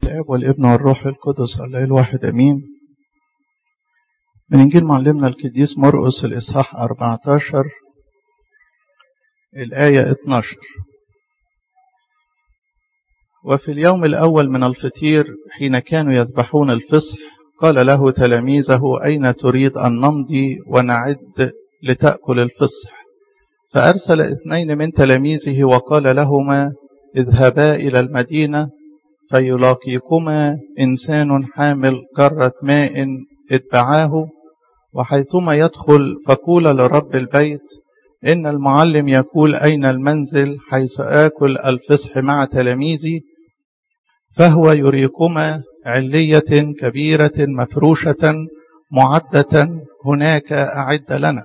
الاب والابن والروح القدس الله الواحد امين من انجيل معلمنا القديس مرقس الاصحاح 14 الايه 12 وفي اليوم الاول من الفطير حين كانوا يذبحون الفصح قال له تلاميذه اين تريد ان نمضي ونعد لتاكل الفصح فارسل اثنين من تلاميذه وقال لهما اذهبا الى المدينه فيلاقيكما إنسان حامل كرة ماء اتبعاه وحيثما يدخل فقول لرب البيت إن المعلم يقول أين المنزل حيث آكل الفصح مع تلاميذي فهو يريكما علية كبيرة مفروشة معدة هناك أعد لنا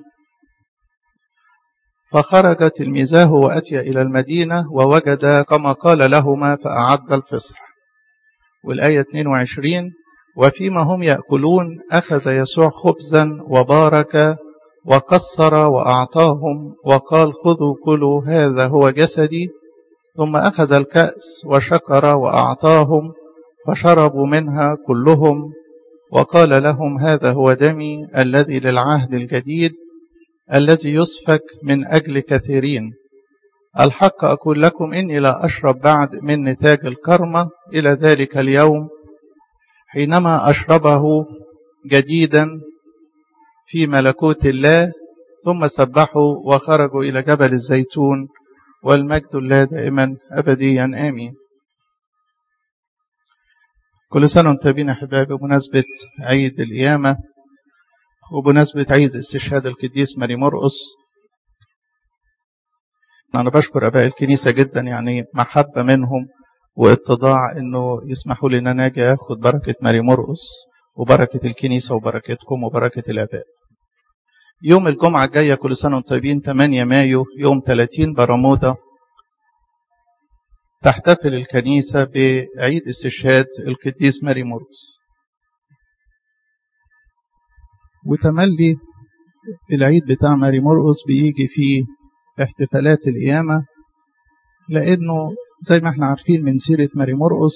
فخرج تلميذاه وأتي إلى المدينة ووجد كما قال لهما فأعد الفصح والآية 22 وفيما هم يأكلون أخذ يسوع خبزا وبارك وكسر وأعطاهم وقال خذوا كلوا هذا هو جسدي ثم أخذ الكأس وشكر وأعطاهم فشربوا منها كلهم وقال لهم هذا هو دمي الذي للعهد الجديد الذي يسفك من أجل كثيرين الحق أقول لكم إني لا أشرب بعد من نتاج الكرمة إلى ذلك اليوم حينما أشربه جديدا في ملكوت الله ثم سبحوا وخرجوا إلى جبل الزيتون والمجد الله دائما أبديا آمين كل سنة وانتم بين أحبابي بمناسبة عيد القيامة وبمناسبة عيد استشهاد القديس ماري مرقس أنا بشكر أباء الكنيسة جدا يعني محبة منهم واتضاع إنه يسمحوا لي إن أنا أجي آخد بركة ماري مرقس وبركة الكنيسة وبركتكم وبركة الآباء. يوم الجمعة الجاية كل سنة وانتم طيبين 8 مايو يوم 30 برمودا تحتفل الكنيسة بعيد استشهاد القديس ماري مرقس. وتملي العيد بتاع ماري مرقس بيجي فيه احتفالات القيامة لأنه زي ما احنا عارفين من سيرة ماري مرقس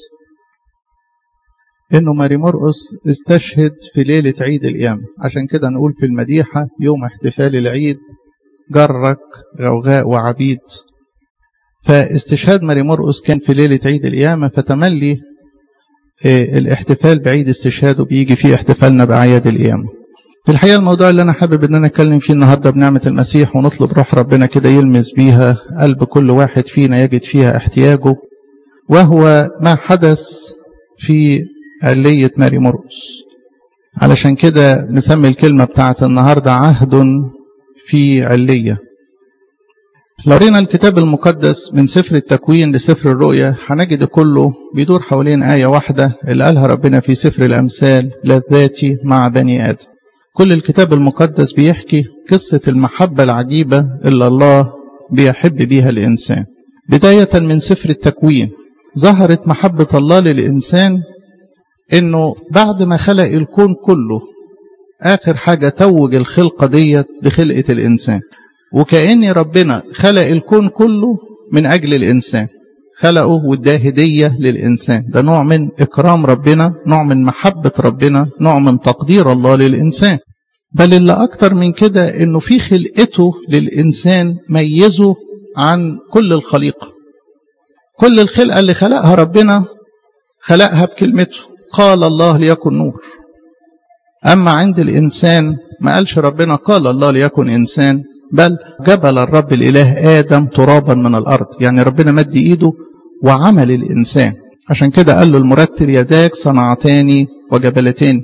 إنه ماري مرقس استشهد في ليلة عيد القيامة عشان كده نقول في المديحة يوم احتفال العيد جرك غوغاء وعبيد فاستشهاد ماري مرقس كان في ليلة عيد القيامة فتملي الاحتفال بعيد استشهاده بيجي فيه احتفالنا بأعياد القيامة في الحقيقة الموضوع اللي أنا حابب إن أنا أتكلم فيه النهاردة بنعمة المسيح ونطلب روح ربنا كده يلمس بيها قلب كل واحد فينا يجد فيها احتياجه وهو ما حدث في علية ماري مرقس علشان كده نسمي الكلمة بتاعت النهاردة عهد في علية لو قرينا الكتاب المقدس من سفر التكوين لسفر الرؤيا هنجد كله بيدور حوالين آية واحدة اللي قالها ربنا في سفر الأمثال لذاتي مع بني آدم كل الكتاب المقدس بيحكي قصة المحبة العجيبة اللي الله بيحب بيها الإنسان بداية من سفر التكوين ظهرت محبة الله للإنسان إنه بعد ما خلق الكون كله آخر حاجة توج الخلقة ديت بخلقة الإنسان وكأن ربنا خلق الكون كله من أجل الإنسان خلقه واداه هدية للإنسان ده نوع من إكرام ربنا نوع من محبة ربنا نوع من تقدير الله للإنسان بل اللي أكتر من كده إنه في خلقته للإنسان ميزه عن كل الخليقة كل الخلقة اللي خلقها ربنا خلقها بكلمته قال الله ليكن نور أما عند الإنسان ما قالش ربنا قال الله ليكن إنسان بل جبل الرب الإله آدم ترابا من الأرض يعني ربنا مد إيده وعمل الإنسان عشان كده قال له المرتل يداك صنعتان وجبلتين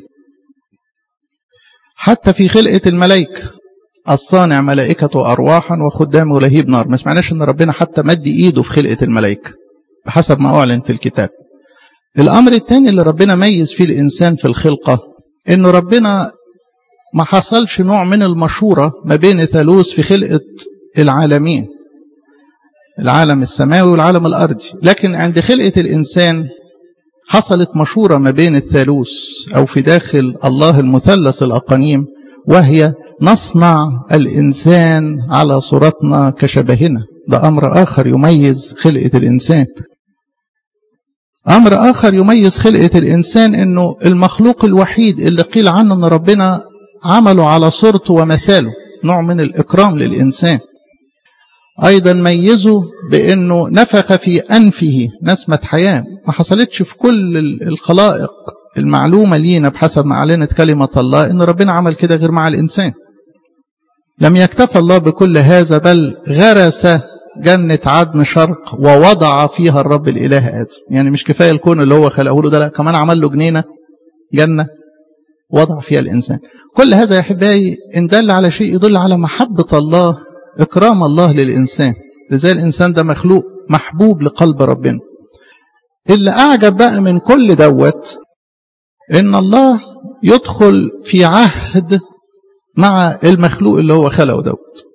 حتى في خلقة الملائكة الصانع ملائكة أرواحا وخدام لهيب نار ما سمعناش أن ربنا حتى مد إيده في خلقة الملائكة بحسب ما أعلن في الكتاب الأمر الثاني اللي ربنا ميز فيه الإنسان في الخلقة إنه ربنا ما حصلش نوع من المشورة ما بين ثالوث في خلقة العالمين العالم السماوي والعالم الأرضي لكن عند خلقة الإنسان حصلت مشورة ما بين الثالوث أو في داخل الله المثلث الأقانيم وهي نصنع الإنسان على صورتنا كشبهنا ده أمر آخر يميز خلقة الإنسان أمر آخر يميز خلقة الإنسان أنه المخلوق الوحيد اللي قيل عنه أن ربنا عمله على صورته ومثاله نوع من الإكرام للإنسان أيضا ميزه بأنه نفخ في أنفه نسمة حياة ما حصلتش في كل الخلائق المعلومة لينا بحسب ما أعلنت كلمة الله أن ربنا عمل كده غير مع الإنسان لم يكتف الله بكل هذا بل غرس جنة عدن شرق ووضع فيها الرب الإله آدم يعني مش كفاية الكون اللي هو خلقه له ده لا كمان عمل له جنينة جنة وضع فيها الإنسان كل هذا يا أحبائي إن دل على شيء يدل على محبة الله إكرام الله للإنسان لذلك الإنسان ده مخلوق محبوب لقلب ربنا اللي أعجب بقى من كل دوت إن الله يدخل في عهد مع المخلوق اللي هو خلقه دوت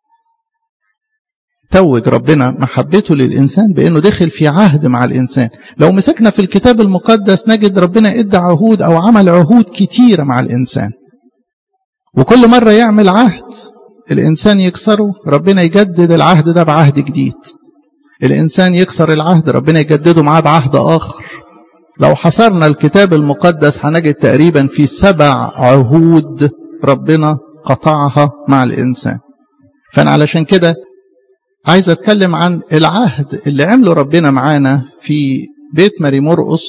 توج ربنا محبته للإنسان بأنه دخل في عهد مع الإنسان لو مسكنا في الكتاب المقدس نجد ربنا إدى عهود أو عمل عهود كتيرة مع الإنسان وكل مرة يعمل عهد الإنسان يكسره ربنا يجدد العهد ده بعهد جديد الإنسان يكسر العهد ربنا يجدده معاه بعهد آخر لو حصرنا الكتاب المقدس هنجد تقريبا في سبع عهود ربنا قطعها مع الإنسان فأنا علشان كده عايز أتكلم عن العهد اللي عمله ربنا معانا في بيت ماري مرقص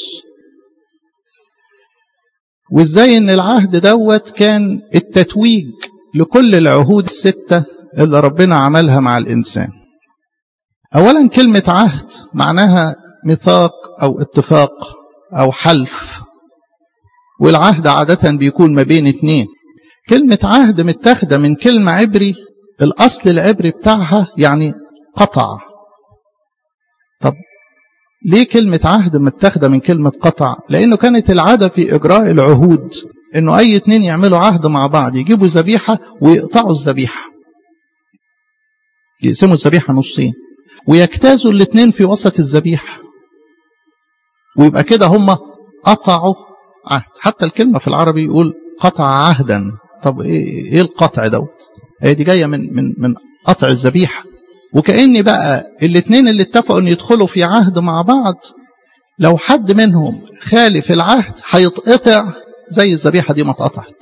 وإزاي إن العهد دوت كان التتويج لكل العهود الستة اللي ربنا عملها مع الإنسان أولا كلمة عهد معناها ميثاق أو اتفاق أو حلف والعهد عادة بيكون ما بين اتنين كلمة عهد متاخدة من كلمة عبري الأصل العبري بتاعها يعني قطع طب ليه كلمة عهد متاخدة من كلمة قطع لأنه كانت العادة في إجراء العهود إنه أي اتنين يعملوا عهد مع بعض يجيبوا ذبيحة ويقطعوا الذبيحة يقسموا الذبيحة نصين ويجتازوا الاتنين في وسط الذبيحة ويبقى كده هم قطعوا عهد حتى الكلمة في العربي يقول قطع عهدا طب ايه, إيه القطع دوت هي دي جاية من, من, من قطع الذبيحة وكأن بقى الاثنين اللي اتفقوا ان يدخلوا في عهد مع بعض لو حد منهم خالف العهد هيتقطع زي الذبيحة دي ما اتقطعت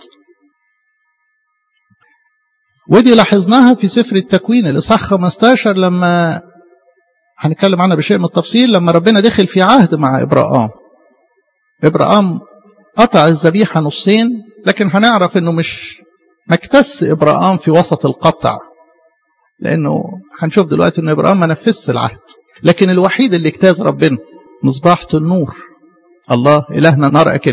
ودي لاحظناها في سفر التكوين الإصحاح 15 لما هنتكلم عنها بشيء من التفصيل لما ربنا دخل في عهد مع إبراهام إبراهام قطع الذبيحة نصين لكن هنعرف انه مش مكتس إبراهام في وسط القطع لأنه هنشوف دلوقتي أن إبراهيم ما نفذش العهد لكن الوحيد اللي اجتاز ربنا مصباحة النور الله إلهنا نار أكل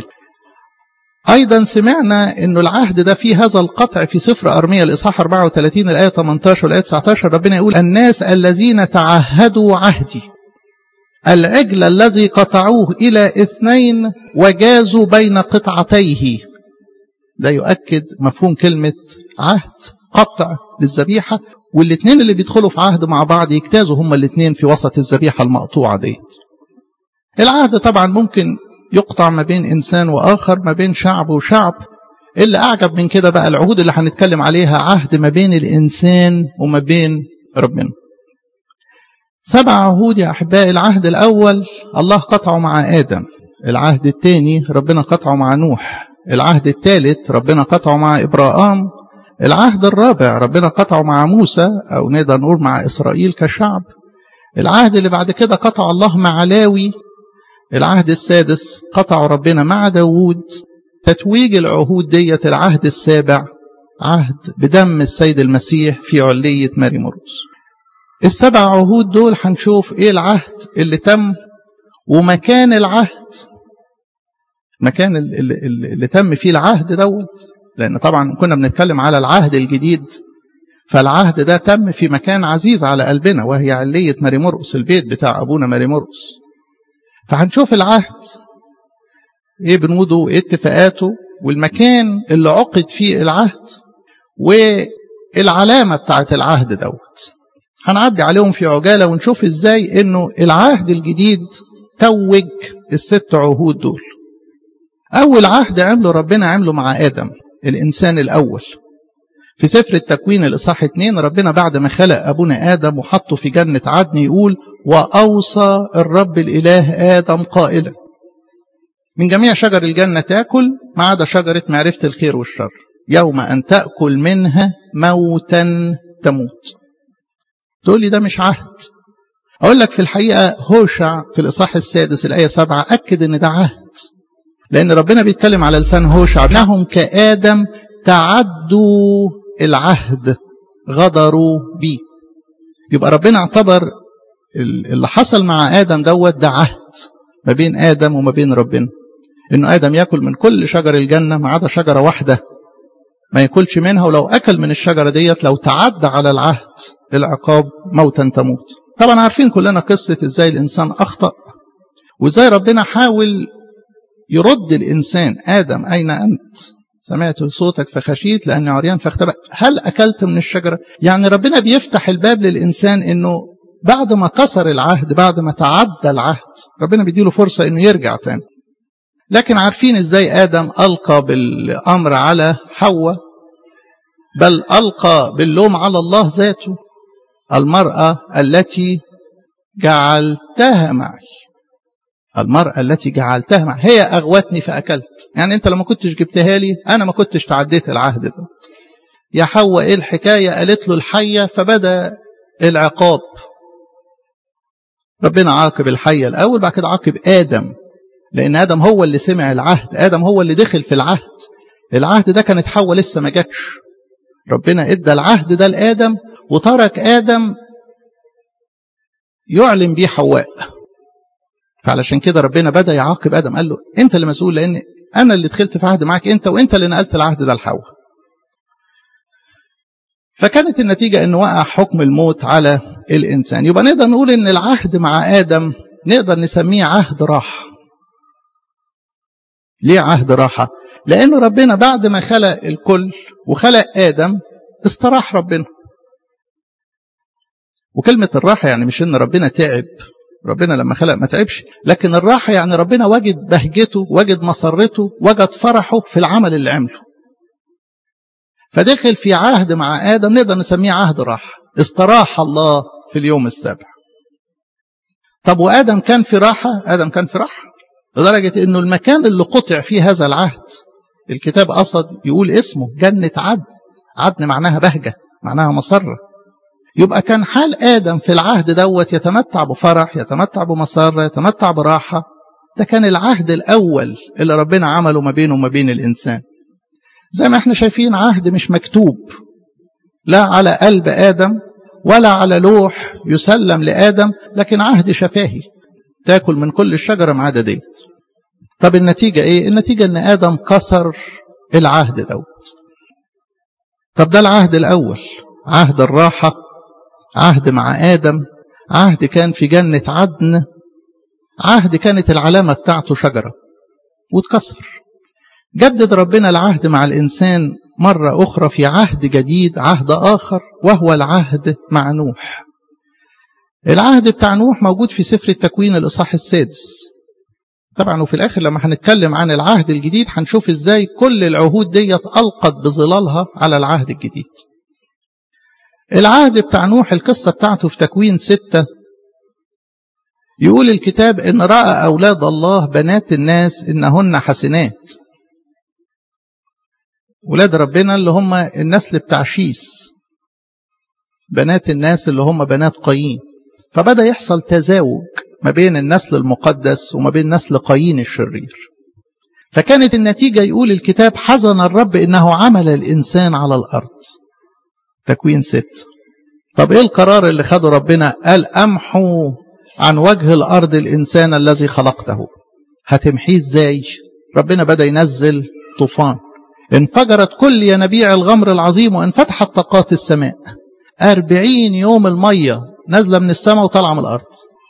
أيضا سمعنا أنه العهد ده فيه هذا القطع في سفر أرمية الإصحاح 34 الآية 18 والآية 19 ربنا يقول الناس الذين تعهدوا عهدي العجل الذي قطعوه إلى اثنين وجازوا بين قطعتيه ده يؤكد مفهوم كلمة عهد قطع للذبيحة والاثنين اللي بيدخلوا في عهد مع بعض يجتازوا هما الاثنين في وسط الذبيحة المقطوعة ديت العهد طبعا ممكن يقطع ما بين إنسان وآخر ما بين شعب وشعب اللي أعجب من كده بقى العهود اللي هنتكلم عليها عهد ما بين الإنسان وما بين ربنا سبع عهود يا أحبائي العهد الأول الله قطعه مع آدم العهد الثاني ربنا قطعه مع نوح العهد الثالث ربنا قطعه مع إبراهام العهد الرابع ربنا قطعه مع موسى أو نقدر نقول مع إسرائيل كشعب العهد اللي بعد كده قطع الله مع لاوي العهد السادس قطعه ربنا مع داوود تتويج العهود ديت العهد السابع عهد بدم السيد المسيح في علية ماري مرقس السبع عهود دول هنشوف ايه العهد اللي تم ومكان العهد مكان اللي, اللي, اللي تم فيه العهد دوت لأن طبعا كنا بنتكلم على العهد الجديد فالعهد ده تم في مكان عزيز على قلبنا وهي علية ماري مرقس البيت بتاع أبونا ماري مرقس فهنشوف العهد ايه بنوده وايه اتفاقاته والمكان اللي عقد فيه العهد والعلامة بتاعت العهد دوت هنعدي عليهم في عجالة ونشوف ازاي انه العهد الجديد توج الست عهود دول أول عهد عمله ربنا عمله مع آدم الإنسان الأول في سفر التكوين الإصحاح 2 ربنا بعد ما خلق أبونا آدم وحطه في جنة عدن يقول وأوصى الرب الإله آدم قائلا من جميع شجر الجنة تأكل ما عدا شجرة معرفة الخير والشر يوم أن تأكل منها موتا تموت تقول لي ده مش عهد أقول لك في الحقيقة هوشع في الإصحاح السادس الآية سبعة أكد إن ده عهد لأن ربنا بيتكلم على لسان هوشع إنهم كآدم تعدوا العهد غدروا بيه يبقى ربنا اعتبر اللي حصل مع آدم دوت ده عهد ما بين آدم وما بين ربنا إنه آدم يأكل من كل شجر الجنة ما عدا شجرة واحدة ما ياكلش منها ولو أكل من الشجرة ديت لو تعدى على العهد العقاب موتا تموت طبعا عارفين كلنا قصة إزاي الإنسان أخطأ وإزاي ربنا حاول يرد الإنسان آدم أين أنت سمعت صوتك فخشيت لأني عريان فاختبأ هل أكلت من الشجرة يعني ربنا بيفتح الباب للإنسان إنه بعد ما كسر العهد بعد ما تعدى العهد ربنا بيديله فرصة إنه يرجع تاني لكن عارفين إزاي آدم ألقى بالأمر على حواء بل ألقى باللوم على الله ذاته المرأة التي جعلتها معي المرأة التي جعلتها معي هي أغوتني فأكلت يعني أنت لما كنتش جبتها لي أنا ما كنتش تعديت العهد ده يا حواء إيه الحكاية قالت له الحية فبدأ العقاب ربنا عاقب الحية الأول بعد كده عاقب آدم لأن آدم هو اللي سمع العهد آدم هو اللي دخل في العهد العهد ده كانت حواء لسه ما جاتش ربنا ادى العهد ده لآدم وترك آدم يعلن بيه حواء فعلشان كده ربنا بدأ يعاقب آدم قال له أنت اللي مسؤول لأن أنا اللي دخلت في عهد معاك أنت وأنت اللي نقلت العهد ده لحواء فكانت النتيجة أن وقع حكم الموت على الإنسان يبقى نقدر نقول أن العهد مع آدم نقدر نسميه عهد راحة ليه عهد راحة لأن ربنا بعد ما خلق الكل وخلق آدم استراح ربنا وكلمة الراحة يعني مش ان ربنا تعب ربنا لما خلق ما تعبش لكن الراحة يعني ربنا وجد بهجته وجد مسرته وجد فرحه في العمل اللي عمله فدخل في عهد مع آدم نقدر نسميه عهد راحة استراح الله في اليوم السابع طب وآدم كان في راحة آدم كان في راحة لدرجة أنه المكان اللي قطع فيه هذا العهد الكتاب قصد يقول اسمه جنة عدن عدن معناها بهجة معناها مسرة يبقى كان حال آدم في العهد دوت يتمتع بفرح يتمتع بمسرة يتمتع براحة ده كان العهد الأول اللي ربنا عمله ما بينه وما بين الإنسان زي ما احنا شايفين عهد مش مكتوب لا على قلب آدم ولا على لوح يسلم لآدم لكن عهد شفاهي تاكل من كل الشجرة ما عدا ديت طب النتيجة ايه النتيجة ان آدم كسر العهد دوت طب ده العهد الأول عهد الراحة عهد مع آدم عهد كان في جنة عدن عهد كانت العلامة بتاعته شجرة واتكسر جدد ربنا العهد مع الإنسان مرة أخرى في عهد جديد عهد آخر وهو العهد مع نوح العهد بتاع نوح موجود في سفر التكوين الإصحاح السادس طبعا وفي الآخر لما هنتكلم عن العهد الجديد هنشوف إزاي كل العهود ديت ألقت بظلالها على العهد الجديد العهد بتاع نوح القصة بتاعته في تكوين ستة يقول الكتاب إن رأى أولاد الله بنات الناس إنهن حسنات ولاد ربنا اللي هم النسل بتاع شيس بنات الناس اللي هم بنات قايين فبدأ يحصل تزاوج ما بين النسل المقدس وما بين نسل قايين الشرير فكانت النتيجة يقول الكتاب حزن الرب إنه عمل الإنسان على الأرض تكوين ست طب إيه القرار اللي خده ربنا قال أمحو عن وجه الأرض الإنسان الذي خلقته هتمحيه إزاي ربنا بدأ ينزل طوفان انفجرت كل ينابيع الغمر العظيم وانفتحت طاقات السماء أربعين يوم المية نازلة من السماء وطالعة من الأرض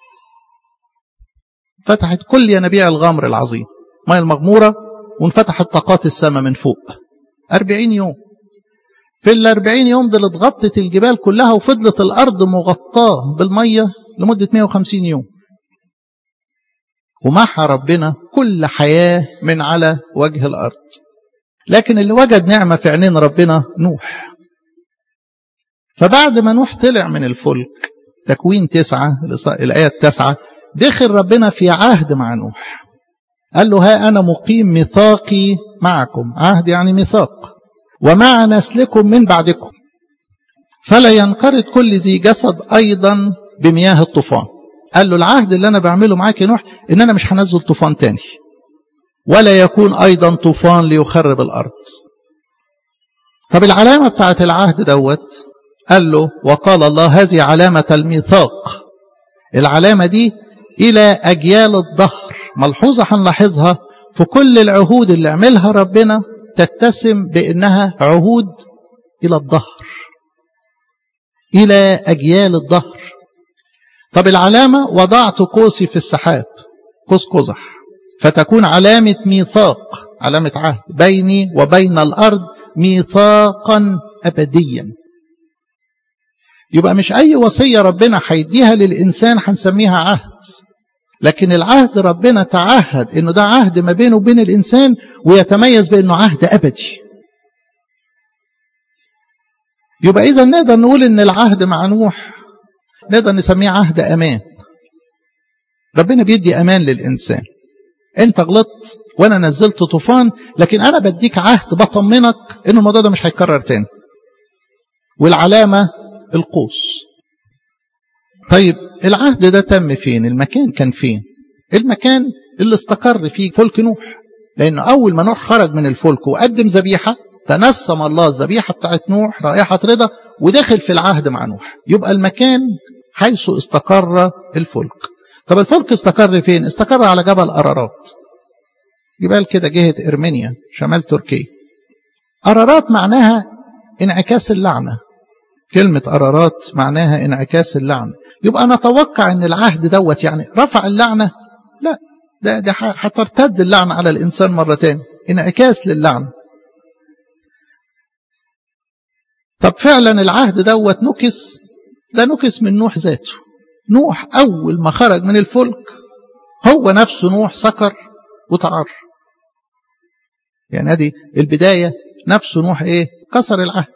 فتحت كل ينابيع الغمر العظيم مية المغمورة وانفتحت طاقات السماء من فوق أربعين يوم في الأربعين يوم دول اتغطت الجبال كلها وفضلت الأرض مغطاة بالمية لمدة 150 يوم ومحى ربنا كل حياة من على وجه الأرض لكن اللي وجد نعمة في عينين ربنا نوح فبعد ما نوح طلع من الفلك تكوين تسعة الآية التاسعة دخل ربنا في عهد مع نوح قال له ها أنا مقيم ميثاقي معكم عهد يعني ميثاق ومع نسلكم من بعدكم فلا ينقرض كل ذي جسد أيضا بمياه الطوفان قال له العهد اللي أنا بعمله معاك يا نوح إن أنا مش هنزل طوفان تاني ولا يكون أيضا طوفان ليخرب الأرض طب العلامة بتاعت العهد دوت قال له وقال الله هذه علامة الميثاق العلامة دي إلى أجيال الظهر ملحوظة هنلاحظها في كل العهود اللي عملها ربنا تتسم بأنها عهود إلى الظهر إلى أجيال الظهر طب العلامة وضعت قوسي في السحاب قوس قزح فتكون علامة ميثاق علامة عهد بيني وبين الأرض ميثاقا أبديا يبقى مش أي وصية ربنا هيديها للإنسان هنسميها عهد لكن العهد ربنا تعهد انه ده عهد ما بينه وبين الانسان ويتميز بانه عهد ابدي يبقى اذا نقدر نقول ان العهد مع نوح نقدر نسميه عهد امان ربنا بيدي امان للانسان انت غلطت وانا نزلت طوفان لكن انا بديك عهد بطمنك ان الموضوع ده مش هيتكرر تاني والعلامه القوس طيب العهد ده تم فين المكان كان فين المكان اللي استقر فيه فلك نوح لأن أول ما نوح خرج من الفلك وقدم ذبيحة تنسم الله الذبيحة بتاعت نوح رائحة رضا ودخل في العهد مع نوح يبقى المكان حيث استقر الفلك طب الفلك استقر فين استقر على جبل أرارات جبال كده جهة إرمينيا شمال تركيا أرارات معناها انعكاس اللعنة كلمة أرارات معناها انعكاس اللعنة يبقى نتوقع ان العهد دوت يعني رفع اللعنة لا ده ده هترتد اللعنة على الإنسان مرة تاني انعكاس للعنة طب فعلا العهد دوت نكس ده نكس من نوح ذاته نوح أول ما خرج من الفلك هو نفسه نوح سكر وتعر يعني هذه البداية نفسه نوح ايه كسر العهد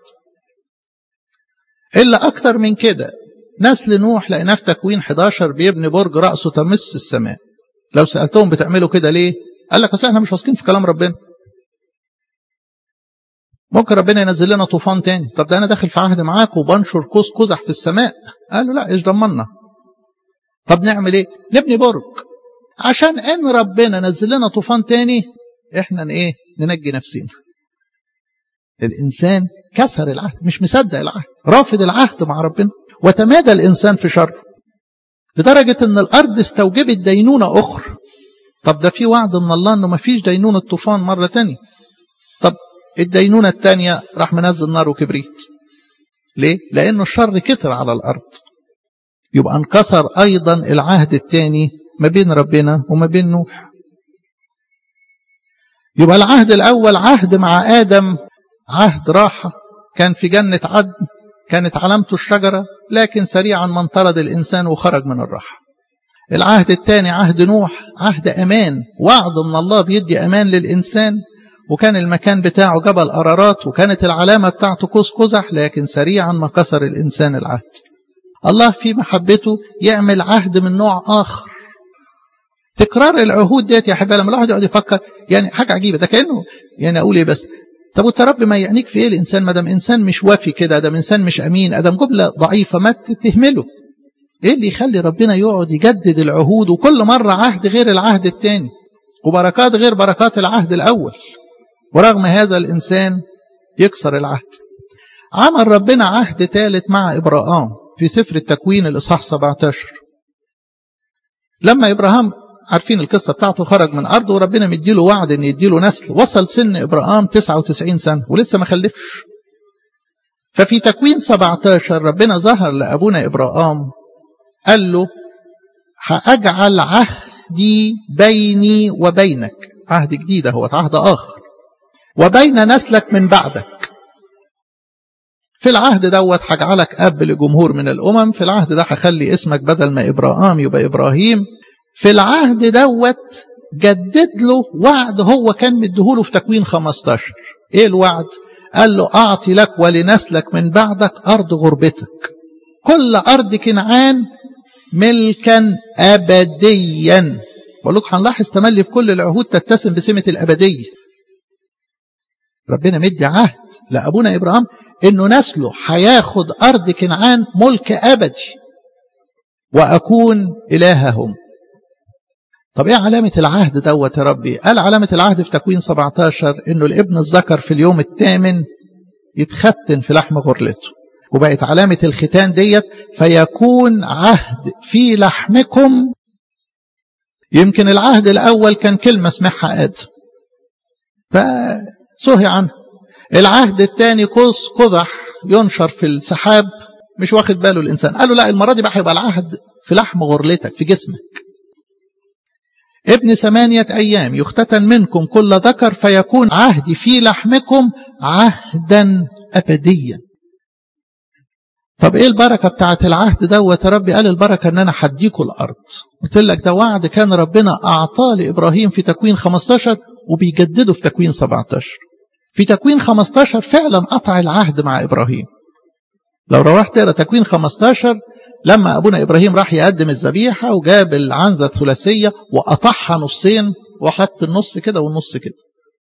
إلا أكتر من كده نسل نوح لقيناه في تكوين 11 بيبني برج رأسه تمس السماء لو سألتهم بتعملوا كده ليه قال لك احنا مش واثقين في كلام ربنا ممكن ربنا ينزل لنا طوفان تاني طب ده انا داخل في عهد معاك وبنشر قوس قزح في السماء قالوا لا ايش ضمنا طب نعمل ايه نبني برج عشان ان ربنا نزل لنا طوفان تاني احنا ايه ننجي نفسينا الانسان كسر العهد مش مصدق العهد رافض العهد مع ربنا وتمادى الإنسان في شر لدرجة أن الأرض استوجبت دينونة أخرى طب ده في وعد من الله أنه ما فيش دينونة طوفان مرة تانية طب الدينونة التانية راح منزل نار وكبريت ليه؟ لأنه الشر كتر على الأرض يبقى انكسر أيضا العهد التاني ما بين ربنا وما بين نوح يبقى العهد الأول عهد مع آدم عهد راحة كان في جنة عدن كانت علامته الشجرة لكن سريعا ما انطرد الإنسان وخرج من الراحة العهد الثاني عهد نوح عهد أمان وعد من الله بيدي أمان للإنسان وكان المكان بتاعه جبل أرارات وكانت العلامة بتاعته قوس قزح لكن سريعا ما كسر الإنسان العهد الله في محبته يعمل عهد من نوع آخر تكرار العهود ديت يا حبايبي لما الواحد يقعد يفكر يعني حاجة عجيبة ده كأنه يعني أقول إيه بس طب وانت رب ما يعنيك في ايه الانسان ما دام انسان مش وافي كده ده انسان مش امين ادم جمله ضعيفه ما تهمله ايه اللي يخلي ربنا يقعد يجدد العهود وكل مره عهد غير العهد الثاني وبركات غير بركات العهد الاول ورغم هذا الانسان يكسر العهد عمل ربنا عهد ثالث مع ابراهام في سفر التكوين الاصحاح 17 لما ابراهام عارفين القصة بتاعته خرج من أرضه وربنا مديله وعد أن يديله نسل وصل سن إبراهام 99 سنة ولسه ما خلفش ففي تكوين 17 ربنا ظهر لأبونا إبراهام قال له هأجعل عهدي بيني وبينك عهد جديد هو عهد آخر وبين نسلك من بعدك في العهد دوت هجعلك أب لجمهور من الأمم في العهد ده هخلي اسمك بدل ما إبراهام يبقى إبراهيم في العهد دوت جدد له وعد هو كان مديهوله في تكوين 15 ايه الوعد قال له اعطي لك ولنسلك من بعدك ارض غربتك كل أرض كنعان ملكا أبديا بقول لكم هنلاحظ تملي في كل العهود تتسم بسمة الأبدية ربنا مدي عهد لأبونا إبراهيم إنه نسله هياخد أرض كنعان ملك أبدي وأكون إلههم طب إيه علامة العهد دوت يا ربي قال علامة العهد في تكوين 17 إنه الابن الذكر في اليوم الثامن يتختن في لحم غرلته وبقت علامة الختان ديت فيكون عهد في لحمكم يمكن العهد الأول كان كلمة سمعها آدم فسهي عنه العهد الثاني قوس قضح ينشر في السحاب مش واخد باله الإنسان قالوا لا المرة دي بقى هيبقى العهد في لحم غرلتك في جسمك ابن ثمانية أيام يختتن منكم كل ذكر فيكون عهدي في لحمكم عهدا أبديا طب ايه البركة بتاعت العهد دوت يا ربي قال البركة ان انا حديكوا الارض قلت لك ده وعد كان ربنا اعطاه لابراهيم في تكوين 15 وبيجدده في تكوين 17 في تكوين 15 فعلا قطع العهد مع ابراهيم لو روحت تقرا تكوين 15 لما ابونا ابراهيم راح يقدم الذبيحه وجاب العنزه الثلاثيه وقطعها نصين وحط النص كده والنص كده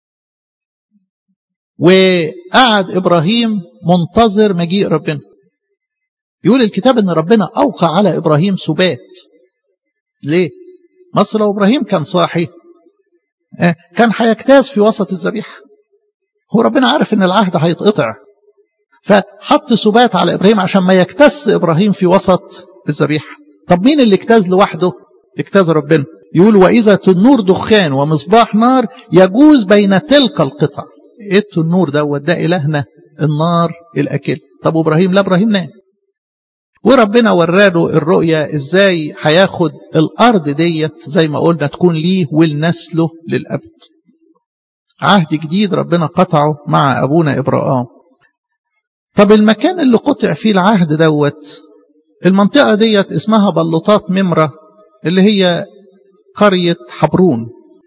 وقعد ابراهيم منتظر مجيء ربنا يقول الكتاب ان ربنا اوقع على ابراهيم سبات ليه مصر لو ابراهيم كان صاحي كان هيجتاز في وسط الذبيحه هو ربنا عارف ان العهد هيتقطع فحط سبات على ابراهيم عشان ما يكتس ابراهيم في وسط الذبيحه طب مين اللي اجتاز لوحده اجتاز ربنا يقول واذا تنور دخان ومصباح نار يجوز بين تلك القطع ايه التنور دوت ده الهنا النار الاكل طب ابراهيم لا ابراهيم نام وربنا وراله الرؤية ازاي هياخد الارض ديت زي ما قلنا تكون ليه ولنسله للابد عهد جديد ربنا قطعه مع ابونا ابراهام طب المكان اللي قطع فيه العهد دوت المنطقة ديت اسمها بلوطات ممرة اللي هي قرية حبرون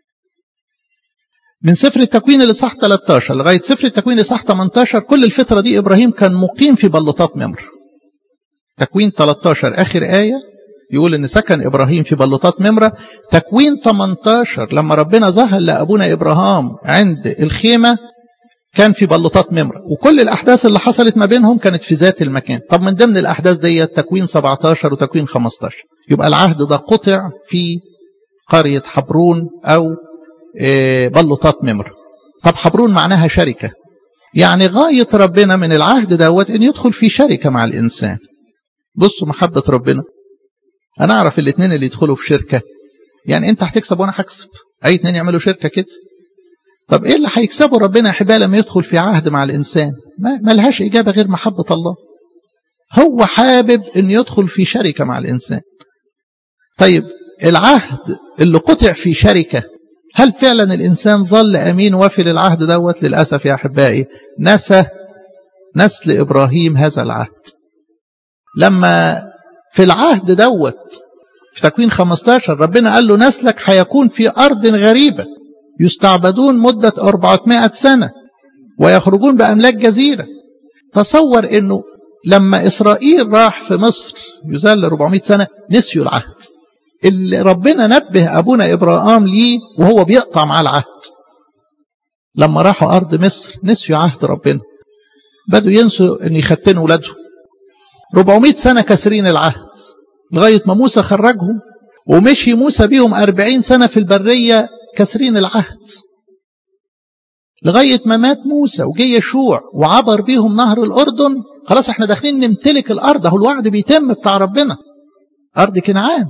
من سفر التكوين لصح 13 لغاية سفر التكوين لصح 18 كل الفترة دي إبراهيم كان مقيم في بلوطات ممر تكوين 13 آخر آية يقول إن سكن إبراهيم في بلوطات ممرة تكوين 18 لما ربنا ظهر لأبونا إبراهام عند الخيمة كان في بلوطات ممرة وكل الأحداث اللي حصلت ما بينهم كانت في ذات المكان طب من ضمن الأحداث دي تكوين 17 وتكوين 15 يبقى العهد ده قطع في قرية حبرون أو بلوطات ممرة طب حبرون معناها شركة يعني غاية ربنا من العهد دوت ان يدخل في شركة مع الإنسان بصوا محبة ربنا أنا أعرف الاثنين اللي يدخلوا في شركة يعني أنت هتكسب وأنا هكسب أي اتنين يعملوا شركة كده طب إيه اللي هيكسبه ربنا يا حبايبي لما يدخل في عهد مع الإنسان ما لهاش إجابة غير محبة الله هو حابب أن يدخل في شركة مع الإنسان طيب العهد اللي قطع في شركة هل فعلا الإنسان ظل أمين وفي للعهد دوت للأسف يا أحبائي نسى نسل إبراهيم هذا العهد لما في العهد دوت في تكوين 15 ربنا قال له نسلك هيكون في أرض غريبة يستعبدون مدة 400 سنة ويخرجون بأملاك جزيرة تصور أنه لما إسرائيل راح في مصر يزال 400 سنة نسيوا العهد اللي ربنا نبه أبونا إبراهام ليه وهو بيقطع مع العهد لما راحوا أرض مصر نسيوا عهد ربنا بدوا ينسوا أن يختنوا ولادهم 400 سنة كسرين العهد لغاية ما موسى خرجهم ومشي موسى بيهم 40 سنة في البرية كسرين العهد لغاية ما مات موسى وجي يشوع وعبر بيهم نهر الأردن خلاص احنا داخلين نمتلك الأرض اهو الوعد بيتم بتاع ربنا أرض كنعان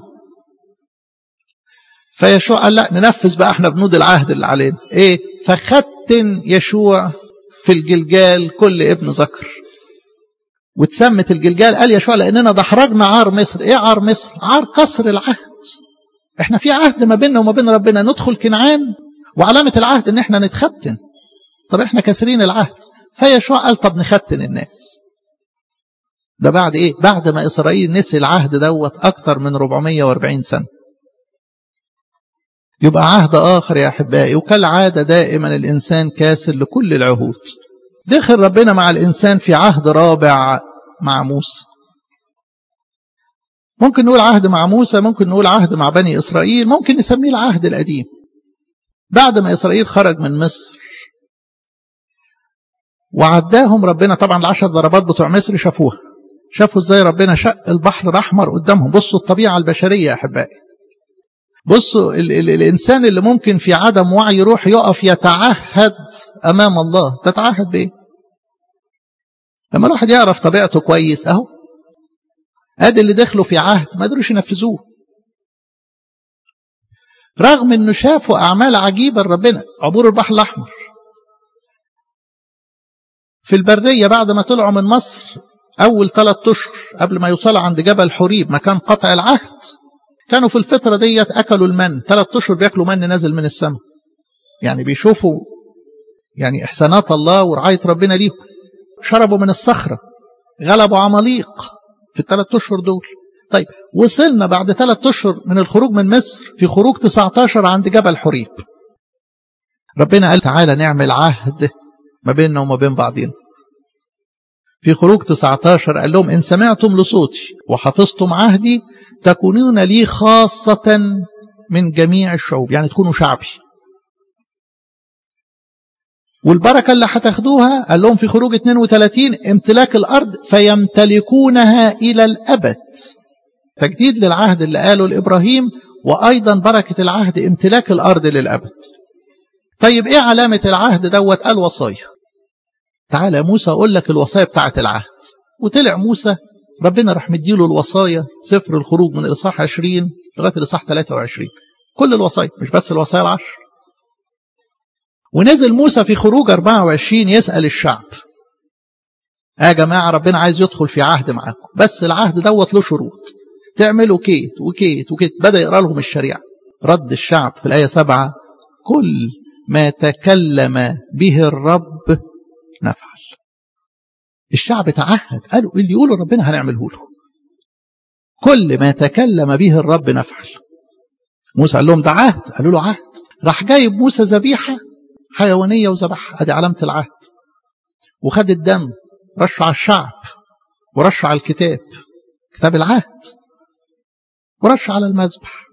فيشوع قال لا ننفذ بقى احنا بنود العهد اللي علينا ايه فختن يشوع في الجلجال كل ابن ذكر واتسمت الجلجال قال يشوع لاننا دحرجنا عار مصر ايه عار مصر عار كسر العهد احنا في عهد ما بيننا وما بين ربنا ندخل كنعان وعلامة العهد ان احنا نتختن طب احنا كاسرين العهد فيشوع قال طب نختن الناس ده بعد ايه بعد ما اسرائيل نسي العهد دوت اكتر من 440 سنة يبقى عهد آخر يا أحبائي وكالعادة دائما الإنسان كاسر لكل العهود دخل ربنا مع الإنسان في عهد رابع مع موسى ممكن نقول عهد مع موسى ممكن نقول عهد مع بني إسرائيل ممكن نسميه العهد القديم بعد ما إسرائيل خرج من مصر وعداهم ربنا طبعا العشر ضربات بتوع مصر شافوها شافوا ازاي ربنا شق البحر الأحمر قدامهم بصوا الطبيعة البشرية يا أحبائي بصوا ال ال الإنسان اللي ممكن في عدم وعي يروح يقف يتعهد أمام الله تتعهد بإيه لما الواحد يعرف طبيعته كويس أهو ادي اللي دخلوا في عهد ما قدروش ينفذوه رغم انه شافوا اعمال عجيبه لربنا عبور البحر الاحمر في البريه بعد ما طلعوا من مصر اول ثلاث اشهر قبل ما يوصلوا عند جبل حريب مكان قطع العهد كانوا في الفتره ديت اكلوا المن ثلاث اشهر بياكلوا من نازل من السماء يعني بيشوفوا يعني احسانات الله ورعايه ربنا ليهم شربوا من الصخره غلبوا عماليق في الثلاث اشهر دول طيب وصلنا بعد ثلاث اشهر من الخروج من مصر في خروج 19 عند جبل حريب ربنا قال تعالى نعمل عهد ما بيننا وما بين بعضنا في خروج 19 قال لهم إن سمعتم لصوتي وحفظتم عهدي تكونون لي خاصة من جميع الشعوب يعني تكونوا شعبي والبركة اللي هتاخدوها قال لهم في خروج 32 امتلاك الأرض فيمتلكونها إلى الأبد تجديد للعهد اللي قاله لإبراهيم وأيضا بركة العهد امتلاك الأرض للأبد طيب إيه علامة العهد دوت قال وصايا تعالى يا موسى أقول لك الوصايا بتاعة العهد وطلع موسى ربنا راح مديله الوصايا سفر الخروج من الإصحاح 20 لغاية الإصحاح 23 كل الوصايا مش بس الوصايا العشر ونزل موسى في خروج 24 يسأل الشعب يا جماعة ربنا عايز يدخل في عهد معاكم بس العهد دوت له شروط تعملوا كيت وكيت وكيت بدأ يقرأ لهم الشريعة رد الشعب في الآية سبعة كل ما تكلم به الرب نفعل الشعب تعهد قالوا اللي يقوله ربنا هنعمله له كل ما تكلم به الرب نفعل موسى قال لهم ده عهد قالوا له عهد راح جايب موسى ذبيحه حيوانيه وذبحها ادي علامه العهد وخد الدم رشه على الشعب ورشه على الكتاب كتاب العهد ورش على المذبح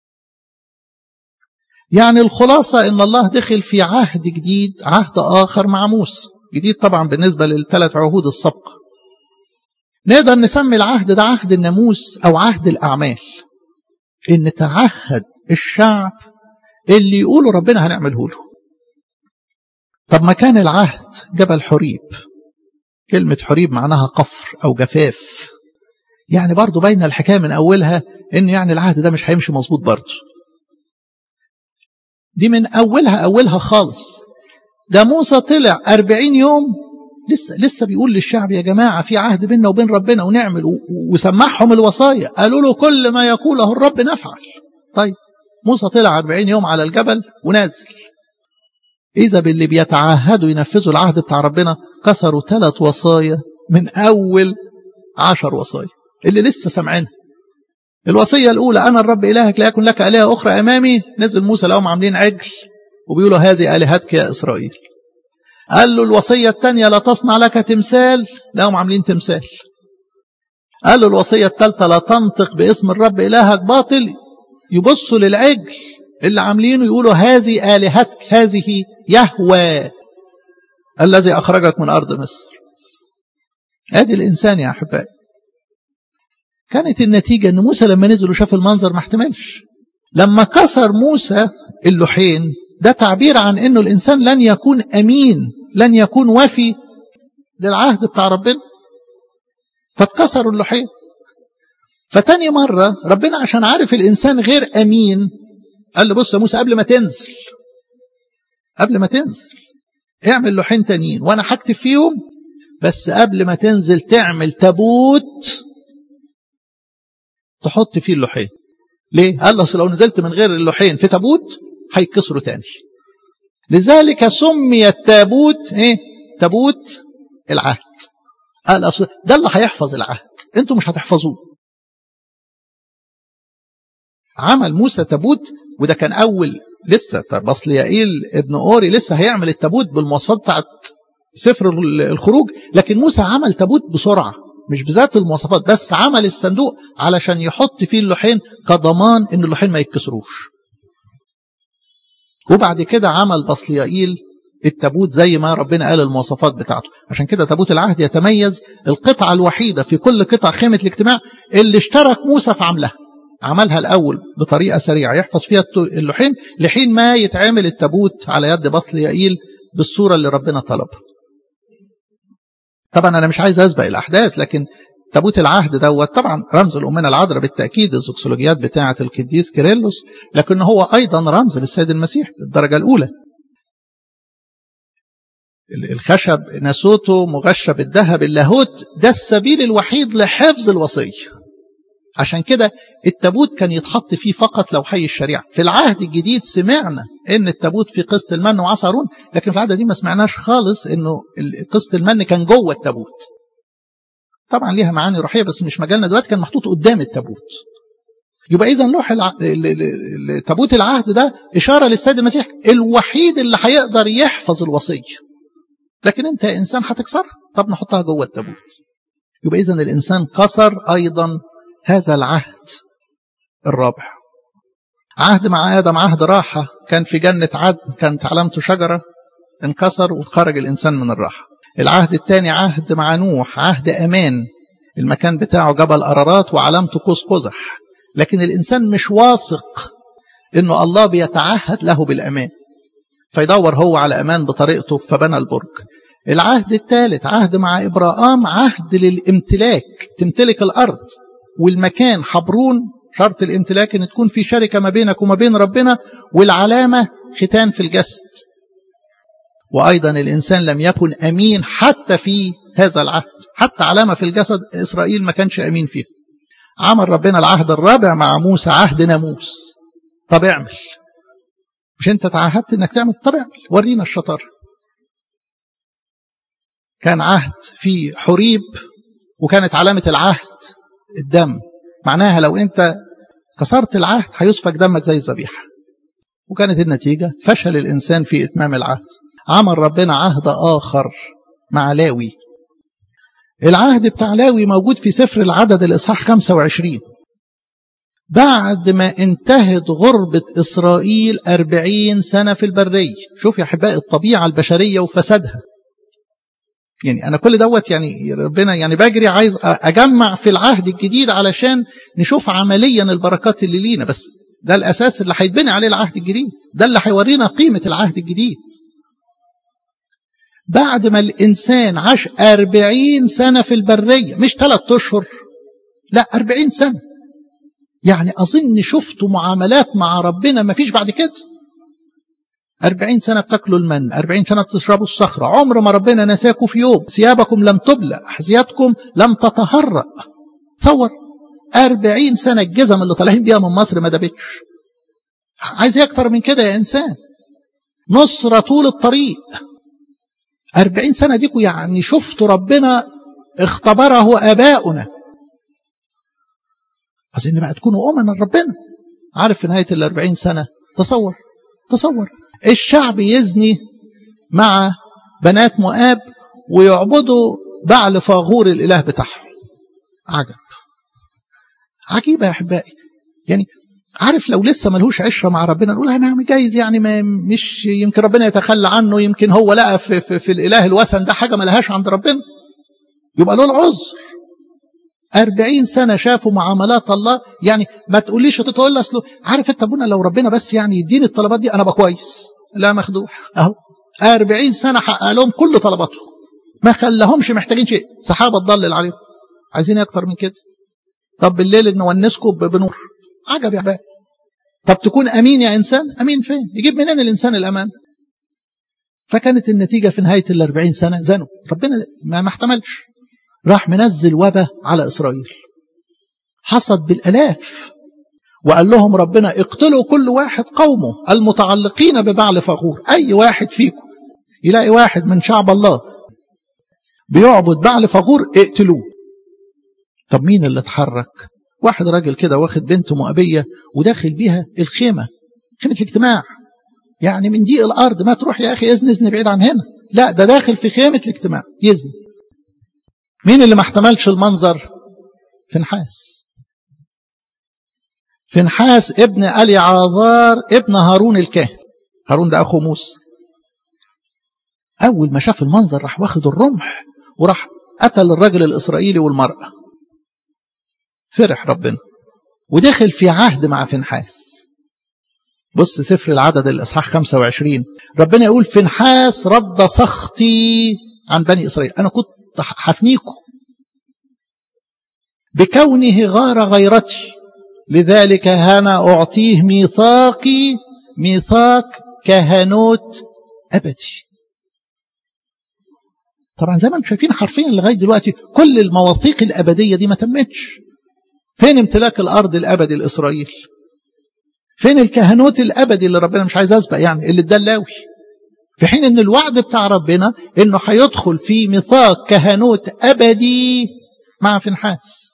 يعني الخلاصة إن الله دخل في عهد جديد عهد آخر مع موسى جديد طبعا بالنسبة للثلاث عهود السابقة نقدر نسمي العهد ده عهد الناموس أو عهد الأعمال إن تعهد الشعب اللي يقولوا ربنا هنعمله له طب مكان العهد جبل حريب كلمة حريب معناها قفر أو جفاف يعني برضو باينه الحكاية من أولها إن يعني العهد ده مش هيمشي مظبوط برضه دي من أولها أولها خالص ده موسى طلع أربعين يوم لسه لسه بيقول للشعب يا جماعة في عهد بيننا وبين ربنا ونعمل وسمعهم الوصايا قالوا له كل ما يقوله الرب نفعل طيب موسى طلع أربعين يوم على الجبل ونازل إذا باللي بيتعهدوا ينفذوا العهد بتاع ربنا كسروا ثلاث وصايا من أول عشر وصايا اللي لسه سامعينها الوصية الأولى أنا الرب إلهك لا يكن لك آلهة أخرى أمامي نزل موسى لهم عاملين عجل وبيقولوا هذه آلهتك يا إسرائيل قال له الوصية الثانية لا تصنع لك تمثال لهم عاملين تمثال قال له الوصية الثالثة لا تنطق باسم الرب إلهك باطل يبصوا للعجل اللي عاملينه يقولوا هذه آلهتك هذه يهوى الذي أخرجك من أرض مصر ادي الإنسان يا أحبائي كانت النتيجة أن موسى لما نزل وشاف المنظر ما احتملش لما كسر موسى اللوحين ده تعبير عن أنه الإنسان لن يكون أمين لن يكون وفي للعهد بتاع ربنا فاتكسروا اللوحين فتاني مرة ربنا عشان عارف الإنسان غير أمين قال له بص يا موسى قبل ما تنزل قبل ما تنزل اعمل لوحين تانيين وانا هكتب فيهم بس قبل ما تنزل تعمل تابوت تحط فيه اللوحين ليه؟ قال له لو نزلت من غير اللوحين في تابوت هيتكسروا تاني لذلك سمي التابوت ايه؟ تابوت العهد قال أصل ده اللي هيحفظ العهد انتوا مش هتحفظوه عمل موسى تابوت وده كان اول لسه طب اصل يائيل ابن اوري لسه هيعمل التابوت بالمواصفات بتاعت سفر الخروج لكن موسى عمل تابوت بسرعه مش بذات المواصفات بس عمل الصندوق علشان يحط فيه اللوحين كضمان ان اللوحين ما يتكسروش وبعد كده عمل بصليائيل التابوت زي ما ربنا قال المواصفات بتاعته عشان كده تابوت العهد يتميز القطعة الوحيدة في كل قطع خيمة الاجتماع اللي اشترك موسى في عملها عملها الأول بطريقة سريعة يحفظ فيها اللوحين لحين ما يتعمل التابوت على يد بصليائيل بالصورة اللي ربنا طلبها طبعا أنا مش عايز أسبق الأحداث لكن تابوت العهد دوت طبعا رمز الأمنا العذراء بالتأكيد الزوكسولوجيات بتاعة القديس كيرلس لكن هو أيضا رمز للسيد المسيح الدرجة الأولى الخشب ناسوته مغشى بالذهب اللاهوت ده السبيل الوحيد لحفظ الوصية عشان كده التابوت كان يتحط فيه فقط لو حي الشريعة في العهد الجديد سمعنا ان التابوت في قسط المن وعصا هارون لكن في العهد دي ما سمعناش خالص انه قسط المن كان جوه التابوت طبعا ليها معاني روحيه بس مش مجالنا دلوقتي كان محطوط قدام التابوت يبقى اذا لوح الع... تابوت العهد ده اشاره للسيد المسيح الوحيد اللي هيقدر يحفظ الوصيه لكن انت يا انسان هتكسرها طب نحطها جوه التابوت يبقى اذا الانسان كسر ايضا هذا العهد الرابع عهد مع ادم عهد راحه كان في جنه عدن كانت علامته شجره انكسر وخرج الانسان من الراحه العهد الثاني عهد مع نوح عهد امان المكان بتاعه جبل ارارات وعلامته قوس قزح لكن الانسان مش واثق انه الله بيتعهد له بالامان فيدور هو على امان بطريقته فبنى البرج العهد الثالث عهد مع ابراهام عهد للامتلاك تمتلك الارض والمكان حبرون شرط الامتلاك ان تكون في شركه ما بينك وما بين ربنا والعلامه ختان في الجسد وايضا الانسان لم يكن امين حتى في هذا العهد حتى علامه في الجسد اسرائيل ما كانش امين فيها عمل ربنا العهد الرابع مع موسى عهد ناموس طب اعمل مش انت تعهدت انك تعمل طب اعمل ورينا الشطاره كان عهد في حريب وكانت علامه العهد الدم معناها لو انت كسرت العهد هيسفك دمك زي الذبيحه وكانت النتيجه فشل الانسان في اتمام العهد عمل ربنا عهد اخر مع لاوي العهد بتاع لاوي موجود في سفر العدد الاصحاح 25 بعد ما انتهت غربة إسرائيل أربعين سنة في البرية شوف يا أحبائي الطبيعة البشرية وفسادها يعني أنا كل دوت يعني ربنا يعني بجري عايز أجمع في العهد الجديد علشان نشوف عمليا البركات اللي لينا بس ده الأساس اللي هيتبني عليه العهد الجديد ده اللي هيورينا قيمة العهد الجديد بعد ما الإنسان عاش أربعين سنة في البرية مش ثلاثة أشهر لا أربعين سنة يعني أظن شفتوا معاملات مع ربنا ما فيش بعد كده أربعين سنة بتاكلوا المن أربعين سنة بتشربوا الصخرة عمر ما ربنا نساكم في يوم ثيابكم لم تبلى أحذيتكم لم تتهرأ تصور أربعين سنة الجزم اللي طالعين بيها من مصر ما دابتش عايز ايه أكتر من كده يا إنسان نصرة طول الطريق أربعين سنة ديكوا يعني شفتوا ربنا اختبره آباؤنا عايزين بقى تكونوا أمنا ربنا عارف في نهاية الأربعين سنة تصور تصور الشعب يزني مع بنات مؤاب ويعبدوا بعل فاغور الإله بتاعهم عجب عجيبة يا أحبائي يعني عارف لو لسه ملهوش عشرة مع ربنا نقول ما جايز يعني ما مش يمكن ربنا يتخلى عنه يمكن هو لقى في, في, في الإله الوثن ده حاجة ما لهاش عند ربنا يبقى له العذر أربعين سنة شافوا معاملات الله يعني ما تقوليش تقول أصله عارف أنت أبونا لو ربنا بس يعني يديني الطلبات دي أنا بقى كويس لا مخدوع أهو أربعين سنة حقق لهم كل طلباتهم ما خلاهمش محتاجين شيء سحابة تضلل عليهم عايزين أكتر من كده طب بالليل نونسكم بنور عجب يا عباد طب تكون أمين يا إنسان أمين فين يجيب منين الإنسان الأمان فكانت النتيجة في نهاية الأربعين سنة زنوا ربنا ما احتملش راح منزل وبا على إسرائيل حصد بالألاف وقال لهم ربنا اقتلوا كل واحد قومه المتعلقين ببعل فخور أي واحد فيكم يلاقي واحد من شعب الله بيعبد بعل فخور اقتلوه طب مين اللي اتحرك واحد راجل كده واخد بنت مؤبية وداخل بيها الخيمة خيمة الاجتماع يعني من دي الأرض ما تروح يا أخي إذن إذن بعيد عن هنا لا ده داخل في خيمة الاجتماع يزن مين اللي ما احتملش المنظر فنحاس فنحاس ابن ألي عاذار ابن هارون الكاهن هارون ده أخو موسى أول ما شاف المنظر راح واخد الرمح وراح قتل الرجل الإسرائيلي والمرأة فرح ربنا ودخل في عهد مع فنحاس بص سفر العدد الإصحاح 25 ربنا يقول فنحاس رد سخطي عن بني إسرائيل أنا كنت حفنيكم بكونه غار غيرتي لذلك أنا أعطيه ميثاقي ميثاق كهنوت أبدي طبعا زي ما انتم شايفين حرفيا لغايه دلوقتي كل المواثيق الابديه دي ما تمتش فين امتلاك الارض الابدي لاسرائيل فين الكهنوت الابدي اللي ربنا مش عايز اسبق يعني اللي اداه اللاوي في حين ان الوعد بتاع ربنا انه هيدخل في ميثاق كهنوت ابدي مع فنحاس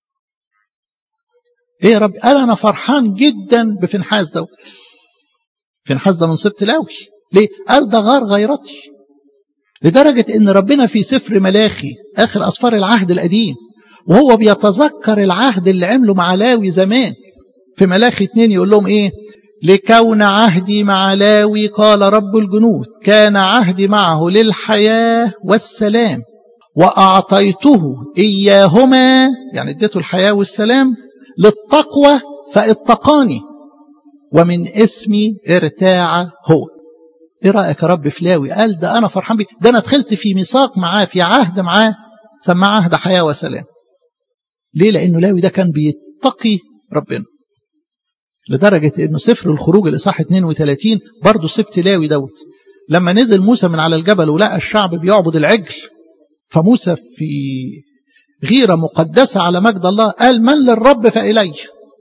ايه يا رب قال انا فرحان جدا بفنحاس دوت فنحاس ده من سبط لاوي ليه قال ده غار غيرتي لدرجة ان ربنا في سفر ملاخي اخر اسفار العهد القديم وهو بيتذكر العهد اللي عمله مع لاوي زمان في ملاخي اتنين يقول لهم ايه لكون عهدي مع لاوي قال رب الجنود كان عهدي معه للحياة والسلام وأعطيته إياهما يعني اديته الحياة والسلام للتقوى فاتقاني ومن اسمي ارتاع هو ايه رأيك يا رب في لاوي قال ده انا فرحان بيه ده انا دخلت في ميثاق معاه في عهد معاه سماه عهد حياة وسلام ليه لانه لاوي ده كان بيتقي ربنا لدرجة انه سفر الخروج الاصحاح 32 برضه سبت لاوي دوت لما نزل موسى من على الجبل ولقى الشعب بيعبد العجل فموسى في غيرة مقدسة على مجد الله قال من للرب فإلي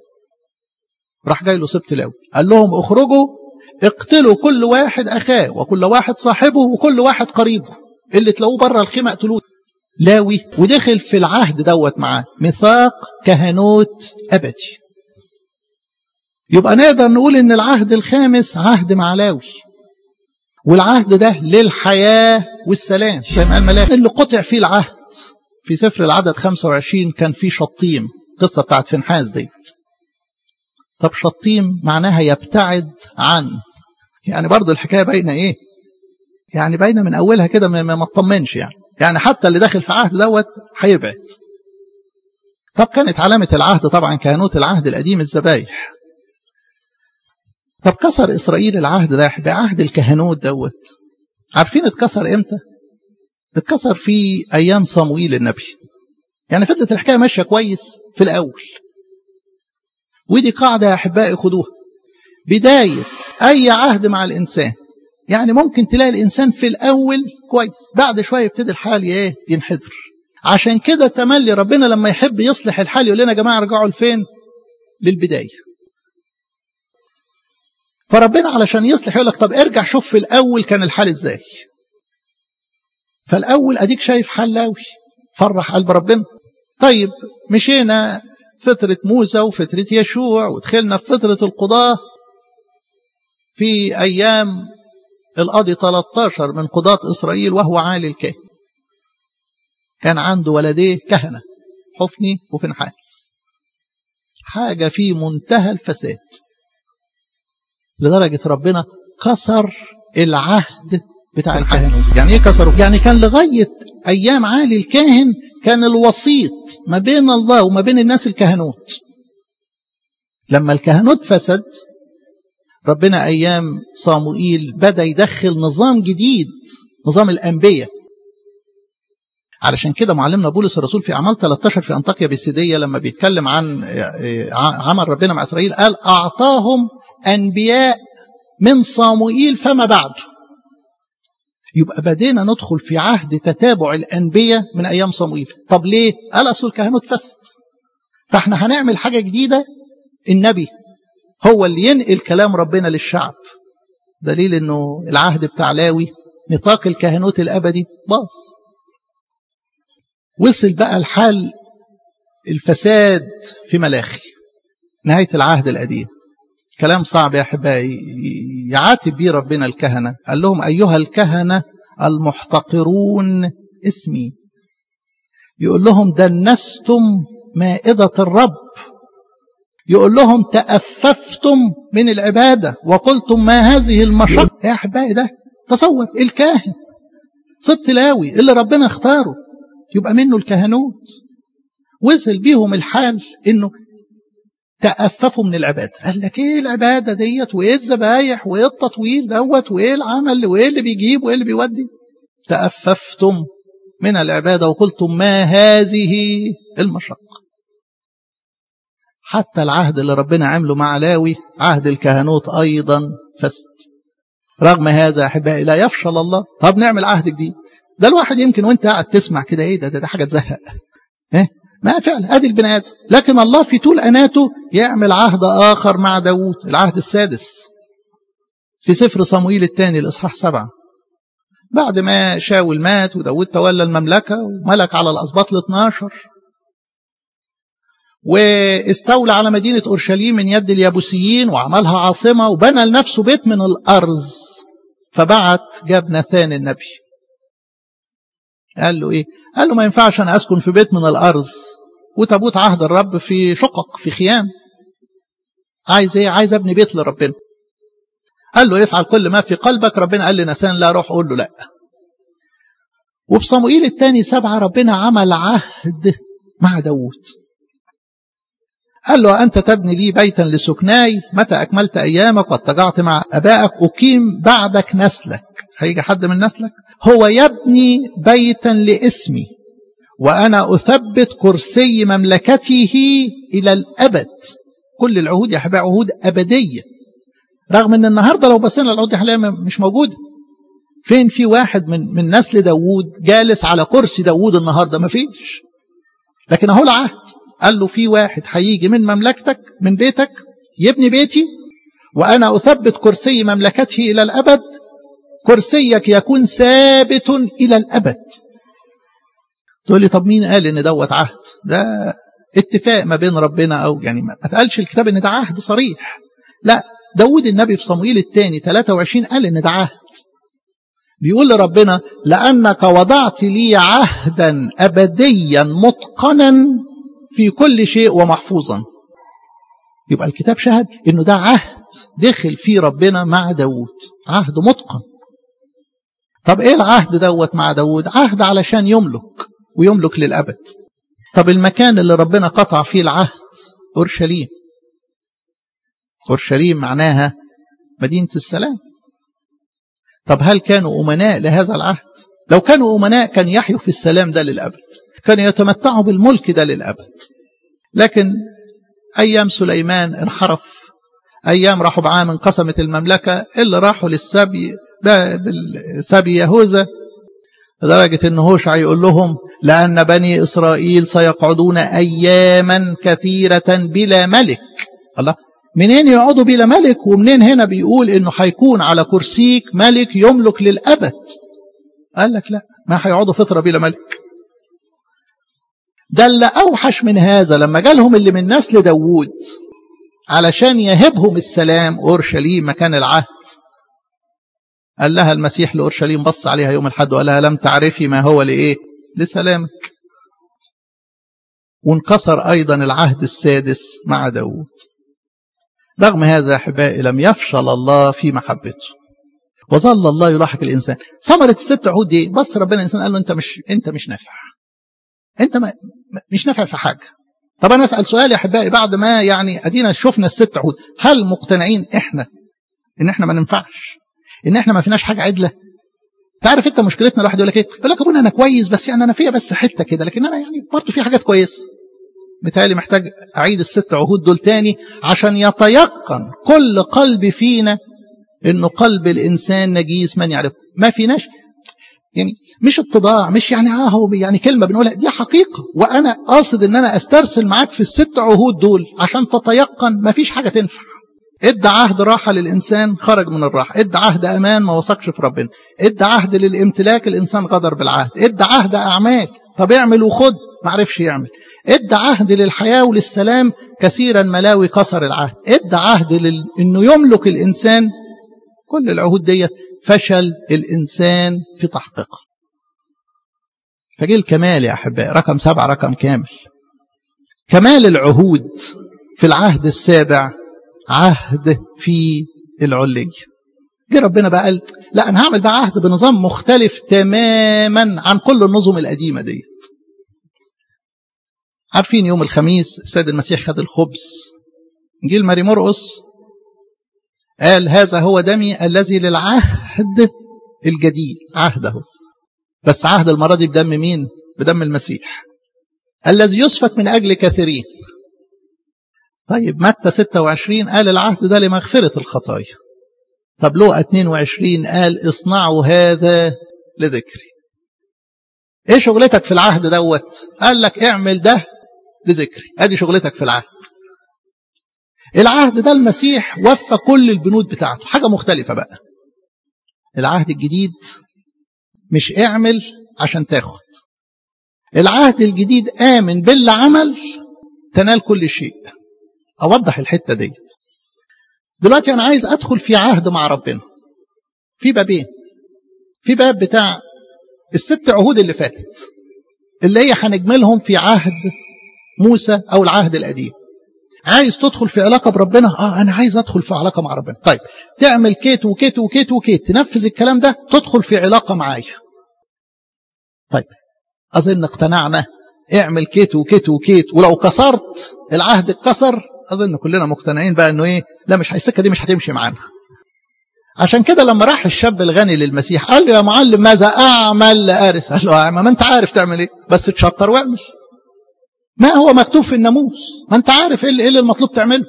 راح جاي له سبت لاوي قال لهم اخرجوا اقتلوا كل واحد أخاه وكل واحد صاحبه وكل واحد قريبه اللي تلاقوه بره الخيمة اقتلوه لاوي ودخل في العهد دوت معاه ميثاق كهنوت أبدي يبقى نقدر نقول ان العهد الخامس عهد مع لاوي والعهد ده للحياة والسلام زي ما قال ملاك اللي قطع فيه العهد في سفر العدد 25 كان فيه شطيم قصة بتاعت فنحاس ديت طب شطيم معناها يبتعد عن يعني برضه الحكاية باينة ايه يعني باينة من اولها كده ما تطمنش يعني يعني حتى اللي داخل في عهد دوت هيبعد طب كانت علامة العهد طبعا كهنوت العهد القديم الذبايح طب كسر إسرائيل العهد ده بعهد الكهنوت دوت عارفين اتكسر امتى اتكسر في أيام صموئيل النبي يعني فضلت الحكاية ماشية كويس في الأول ودي قاعدة يا أحبائي خدوها بداية أي عهد مع الإنسان يعني ممكن تلاقي الإنسان في الأول كويس بعد شوية يبتدي الحال ايه ينحدر عشان كده تملي ربنا لما يحب يصلح الحال يقول لنا يا جماعة ارجعوا لفين للبداية فربنا علشان يصلح يقول لك طب ارجع شوف في الأول كان الحال ازاي فالأول أديك شايف حال لاوي فرح قلب ربنا طيب مشينا فترة موسى وفترة يشوع ودخلنا في فترة القضاة في أيام القاضي 13 من قضاة إسرائيل وهو عالي الكاهن كان عنده ولديه كهنة حفني وفنحاس حاجة في منتهى الفساد لدرجة ربنا كسر العهد بتاع الكهنة يعني ايه كسره يعني كان لغاية ايام عالي الكاهن كان الوسيط ما بين الله وما بين الناس الكهنوت لما الكهنوت فسد ربنا ايام صاموئيل بدا يدخل نظام جديد نظام الانبياء علشان كده معلمنا بولس الرسول في اعمال 13 في انطاكيا بالسيديه لما بيتكلم عن عمل ربنا مع اسرائيل قال اعطاهم انبياء من صاموئيل فما بعده يبقى بدينا ندخل في عهد تتابع الانبياء من ايام صموئيل طب ليه قال اصل الكهنوت فسد فاحنا هنعمل حاجه جديده النبي هو اللي ينقل كلام ربنا للشعب دليل انه العهد بتاع لاوي نطاق الكهنوت الابدي باظ وصل بقى الحال الفساد في ملاخي نهايه العهد القديم كلام صعب يا احبائي يعاتب بيه ربنا الكهنه قال لهم ايها الكهنه المحتقرون اسمي يقول لهم دنستم مائدة الرب يقول لهم تأففتم من العبادة وقلتم ما هذه المشقة يا أحبائي ده تصور الكاهن ست لاوي اللي ربنا اختاره يبقى منه الكهنوت وصل بيهم الحال انه تأففوا من العبادة قال لك ايه العبادة ديت وايه الذبايح وايه التطويل دوت وايه العمل وايه اللي بيجيب وايه اللي بيودي تأففتم من العبادة وقلتم ما هذه المشقة حتى العهد اللي ربنا عمله مع لاوي عهد الكهنوت أيضا فسد رغم هذا أحبائي لا يفشل الله طب نعمل عهد جديد ده الواحد يمكن وانت قاعد تسمع كده ايه ده ده, ده حاجة تزهق ايه ما فعلا ادي البني ادم لكن الله في طول اناته يعمل عهد اخر مع داوود العهد السادس في سفر صموئيل الثاني الاصحاح سبعة بعد ما شاول مات وداود تولى المملكة وملك على الأسباط ال 12 واستولى على مدينة أورشليم من يد اليابوسيين وعملها عاصمة وبنى لنفسه بيت من الأرز فبعت جاب ناثان النبي قال له إيه؟ قال له ما ينفعش أنا أسكن في بيت من الأرز وتابوت عهد الرب في شقق في خيام عايز إيه؟ عايز أبني بيت لربنا قال له افعل كل ما في قلبك ربنا قال لنسان لا روح قول له لا وبصموئيل الثاني سبعة ربنا عمل عهد مع داوود قال له أنت تبني لي بيتا لسكناي متى أكملت أيامك واتجعت مع أبائك أقيم بعدك نسلك هيجي حد من نسلك هو يبني بيتا لاسمي وأنا أثبت كرسي مملكته إلى الأبد كل العهود يا حبايبي عهود أبدية رغم ان النهارده لو بصينا العهود حاليا مش موجوده فين في واحد من من نسل داوود جالس على كرسي داوود النهارده ما فيش لكن اهو العهد قال له في واحد هيجي من مملكتك من بيتك يبني بيتي وانا اثبت كرسي مملكته الى الابد كرسيك يكون ثابت الى الابد تقول لي طب مين قال ان دوت عهد ده اتفاق ما بين ربنا او يعني ما اتقالش الكتاب ان ده عهد صريح لا داود النبي في صموئيل الثاني 23 قال ان ده عهد بيقول لربنا لأنك وضعت لي عهدا أبديا متقنا في كل شيء ومحفوظا يبقى الكتاب شهد انه ده عهد دخل فيه ربنا مع داود عهد متقن طب ايه العهد دوت مع داود عهد علشان يملك ويملك للأبد طب المكان اللي ربنا قطع فيه العهد أورشليم أورشليم معناها مدينة السلام طب هل كانوا أمناء لهذا العهد لو كانوا أمناء كان يحيوا في السلام ده للأبد كانوا يتمتعوا بالملك ده للأبد لكن أيام سليمان انحرف أيام راحوا بعام انقسمت المملكة اللي راحوا للسبي سبي يهوذا لدرجة أن هوشع يقول لهم لأن بني إسرائيل سيقعدون أياما كثيرة بلا ملك الله منين يقعدوا بلا ملك ومنين هنا بيقول انه هيكون على كرسيك ملك يملك للابد قال لك لا ما هيقعدوا فتره بلا ملك ده اللي اوحش من هذا لما جالهم اللي من نسل داوود علشان يهبهم السلام اورشليم مكان العهد قال لها المسيح لاورشليم بص عليها يوم الحد وقال لها لم تعرفي ما هو لايه لسلامك وانكسر ايضا العهد السادس مع داوود رغم هذا أحبائي لم يفشل الله في محبته وظل الله يلاحق الإنسان ثمرة الست عهود دي بص ربنا الإنسان قال له أنت مش أنت مش نافع أنت ما مش نافع في حاجة طب أنا أسأل سؤال يا أحبائي بعد ما يعني أدينا شفنا الست عهود هل مقتنعين إحنا إن إحنا ما ننفعش إن إحنا ما فيناش حاجة عدلة تعرف انت مشكلتنا الواحد يقول لك ايه يقول لك ابونا انا كويس بس يعني انا فيها بس حته كده لكن انا يعني برضه في حاجات كويسه بالتالي محتاج أعيد الست عهود دول تاني عشان يتيقن كل قلب فينا إنه قلب الإنسان نجيس من يعرفه ما فيناش يعني مش اتضاع مش يعني اه هو يعني كلمة بنقولها دي حقيقة وأنا قاصد إن أنا أسترسل معاك في الست عهود دول عشان تتيقن ما فيش حاجة تنفع ادى عهد راحة للإنسان خرج من الراحة ادى عهد أمان ما وثقش في ربنا ادى عهد للامتلاك الإنسان غدر بالعهد ادى عهد أعمال طب اعمل وخد ما عرفش يعمل ادى عهد للحياة وللسلام كثيرا ملاوي كسر العهد ادى عهد لل... انه يملك الانسان كل العهود دي فشل الانسان في تحقيقها فجه الكمال يا أحبائي رقم سبعة رقم كامل كمال العهود في العهد السابع عهد في العلية جه ربنا بقى قال لا أنا هعمل بقى عهد بنظام مختلف تماما عن كل النظم القديمة ديت عارفين يوم الخميس السيد المسيح خد الخبز جيل ماري مرقس قال هذا هو دمي الذي للعهد الجديد عهده بس عهد المرة دي بدم مين بدم المسيح الذي يسفك من أجل كثيرين طيب متى 26 قال العهد ده لمغفرة الخطايا طب لوقا 22 قال اصنعوا هذا لذكري ايه شغلتك في العهد دوت قال لك اعمل ده لذكري ادي شغلتك في العهد العهد ده المسيح وفى كل البنود بتاعته حاجة مختلفة بقى العهد الجديد مش اعمل عشان تاخد العهد الجديد آمن باللي عمل تنال كل شيء أوضح الحتة ديت دلوقتي أنا عايز أدخل في عهد مع ربنا في بابين في باب بتاع الست عهود اللي فاتت اللي هي هنجملهم في عهد موسى أو العهد القديم عايز تدخل في علاقة بربنا اه انا عايز ادخل في علاقة مع ربنا طيب تعمل كيت وكيت وكيت وكيت تنفذ الكلام ده تدخل في علاقة معايا طيب اظن اقتنعنا اعمل كيت وكيت وكيت ولو كسرت العهد اتكسر اظن كلنا مقتنعين بقى انه ايه لا مش السكه دي مش هتمشي معانا عشان كده لما راح الشاب الغني للمسيح قال له يا معلم ماذا اعمل لارث قال له اعمل ما انت عارف تعمل ايه بس تشطر واعمل ما هو مكتوب في الناموس ما انت عارف ايه اللي المطلوب تعمله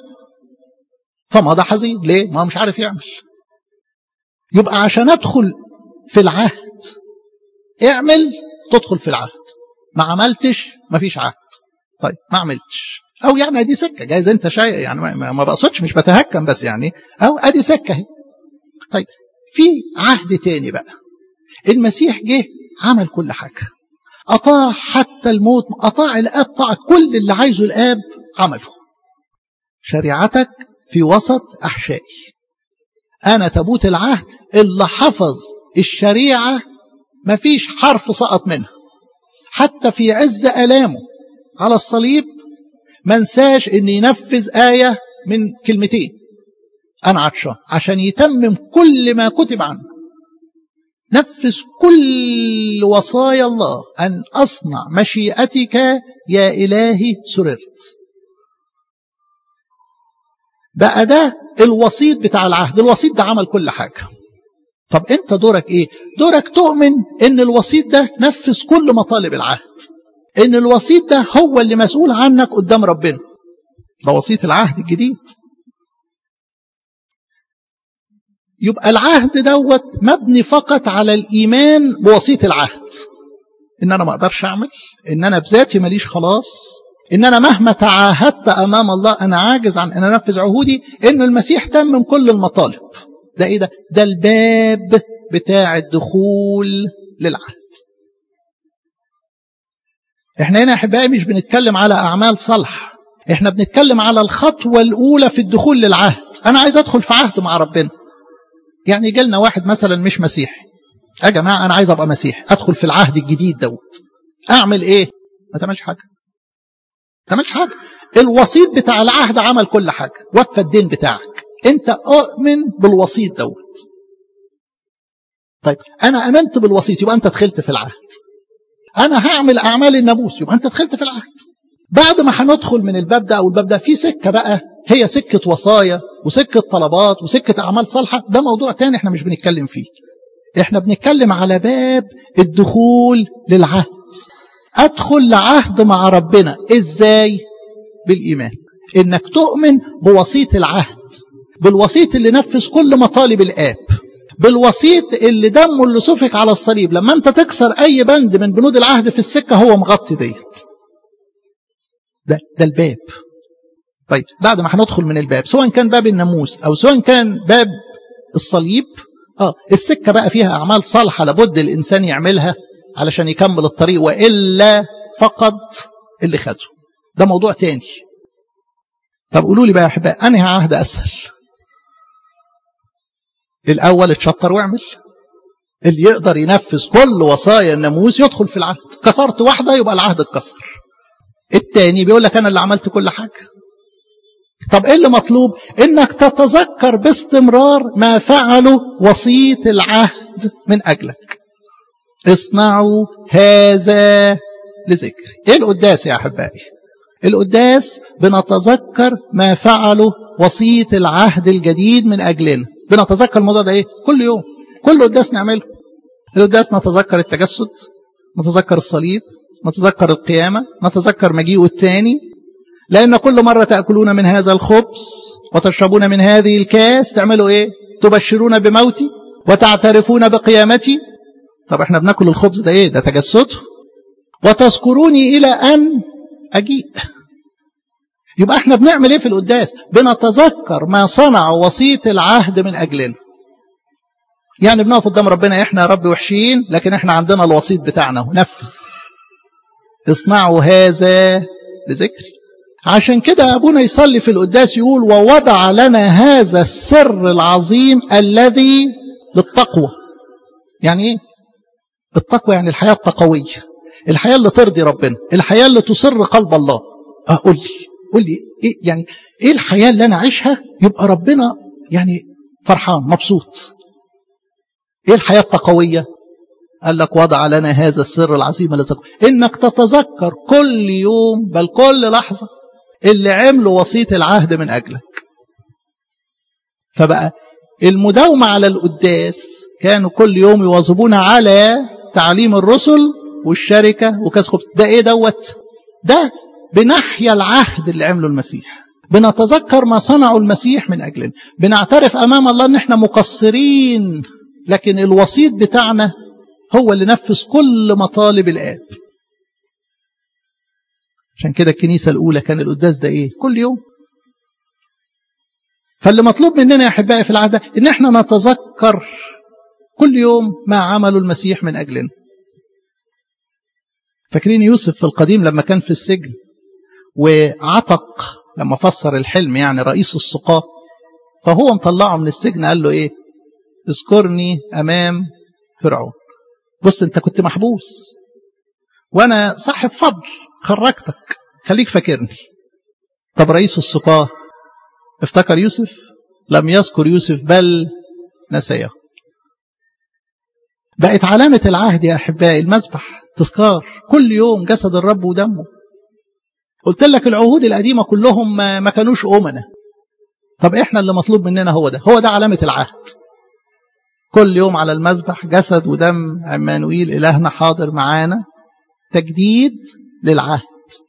فمضى حزين ليه ما هو مش عارف يعمل يبقى عشان ادخل في العهد اعمل تدخل في العهد ما عملتش ما فيش عهد طيب ما عملتش او يعني ادي سكه جايز انت شايف يعني ما, ما بقصدش مش بتهكم بس يعني او ادي سكه اهي طيب في عهد تاني بقى المسيح جه عمل كل حاجه أطاع حتى الموت أطاع الآب طاع كل اللي عايزه الآب عمله شريعتك في وسط أحشائي أنا تابوت العهد اللي حفظ الشريعة مفيش حرف سقط منها حتى في عز ألامه على الصليب منساش أن ينفذ آية من كلمتين أنا عطشان عشان يتمم كل ما كتب عنه نفذ كل وصايا الله أن أصنع مشيئتك يا إلهي سررت بقى ده الوسيط بتاع العهد الوسيط ده عمل كل حاجة طب انت دورك ايه دورك تؤمن ان الوسيط ده نفذ كل مطالب العهد ان الوسيط ده هو اللي مسؤول عنك قدام ربنا ده وسيط العهد الجديد يبقى العهد دوت مبني فقط على الإيمان بوسيط العهد إن أنا ما أقدرش أعمل إن أنا بذاتي ماليش خلاص إن أنا مهما تعاهدت أمام الله أنا عاجز عن أن أنفذ عهودي إن المسيح تمم كل المطالب ده إيه ده ده الباب بتاع الدخول للعهد احنا هنا احبائي مش بنتكلم على اعمال صالحه احنا بنتكلم على الخطوه الاولى في الدخول للعهد انا عايز ادخل في عهد مع ربنا يعني يجي لنا واحد مثلا مش مسيحي يا جماعه انا عايز ابقى مسيحي ادخل في العهد الجديد دوت اعمل ايه ما تعملش حاجه ما تعملش حاجه الوسيط بتاع العهد عمل كل حاجه وفى الدين بتاعك انت اؤمن بالوسيط دوت طيب انا امنت بالوسيط يبقى انت دخلت في العهد انا هعمل اعمال الناموس يبقى انت دخلت في العهد بعد ما هندخل من الباب ده او الباب ده في سكه بقى هي سكه وصايا وسكه طلبات وسكه اعمال صالحه ده موضوع تاني احنا مش بنتكلم فيه احنا بنتكلم على باب الدخول للعهد ادخل لعهد مع ربنا ازاي بالايمان انك تؤمن بوسيط العهد بالوسيط اللي نفذ كل مطالب الاب بالوسيط اللي دمه اللي سفك على الصليب لما انت تكسر اي بند من بنود العهد في السكه هو مغطي ديت ده ده الباب طيب بعد ما هندخل من الباب سواء كان باب الناموس او سواء كان باب الصليب اه السكه بقى فيها اعمال صالحه لابد الانسان يعملها علشان يكمل الطريق والا فقد اللي خده ده موضوع تاني طب قولوا لي بقى يا احباء انهي عهد اسهل الاول اتشطر واعمل اللي يقدر ينفذ كل وصايا الناموس يدخل في العهد كسرت واحدة يبقى العهد اتكسر التاني بيقول لك أنا اللي عملت كل حاجة طب ايه اللي مطلوب انك تتذكر باستمرار ما فعله وسيط العهد من اجلك اصنعوا هذا لذكري ايه القداس يا احبائي القداس بنتذكر ما فعله وسيط العهد الجديد من اجلنا بنتذكر الموضوع ده ايه كل يوم كل قداس نعمله القداس نتذكر التجسد نتذكر الصليب نتذكر القيامة نتذكر مجيئه الثاني لأن كل مرة تأكلون من هذا الخبز وتشربون من هذه الكاس تعملوا إيه تبشرون بموتي وتعترفون بقيامتي طب احنا بناكل الخبز ده ايه ده تجسده وتذكروني إلى أن أجيء يبقى احنا بنعمل ايه في القداس بنتذكر ما صنع وسيط العهد من أجلنا يعني بنقف قدام ربنا احنا يا رب وحشين لكن احنا عندنا الوسيط بتاعنا نفذ اصنعوا هذا لذكري عشان كده أبونا يصلي في القداس يقول ووضع لنا هذا السر العظيم الذي للتقوى يعني ايه التقوى يعني الحياة التقوية الحياة اللي ترضي ربنا الحياة اللي تسر قلب الله قول لي قول لي إيه يعني ايه الحياة اللي انا عايشها يبقى ربنا يعني فرحان مبسوط ايه الحياة التقوية قال لك وضع لنا هذا السر العظيم الذي انك تتذكر كل يوم بل كل لحظة اللي عملوا وسيط العهد من أجلك فبقى المداومة على القداس كانوا كل يوم يواظبون على تعليم الرسل والشركة وكاس خبز ده ايه دوت ده بنحيا العهد اللي عمله المسيح بنتذكر ما صنعه المسيح من أجلنا بنعترف أمام الله ان احنا مقصرين لكن الوسيط بتاعنا هو اللي نفذ كل مطالب الآب عشان كده الكنيسة الأولى كان القداس ده إيه كل يوم فاللي مطلوب مننا يا أحبائي في العادة إن احنا نتذكر كل يوم ما عمله المسيح من أجلنا فاكرين يوسف في القديم لما كان في السجن وعتق لما فسر الحلم يعني رئيس السقاة فهو مطلعه من السجن قال له ايه اذكرني امام فرعون بص انت كنت محبوس وانا صاحب فضل خرجتك خليك فاكرني طب رئيس السقاة افتكر يوسف لم يذكر يوسف بل نسيه بقت علامة العهد يا أحبائي المذبح تذكار كل يوم جسد الرب ودمه قلت لك العهود القديمة كلهم ما كانوش أمنة طب إحنا اللي مطلوب مننا هو ده هو ده علامة العهد كل يوم على المذبح جسد ودم عمانوئيل إلهنا حاضر معانا تجديد للعهد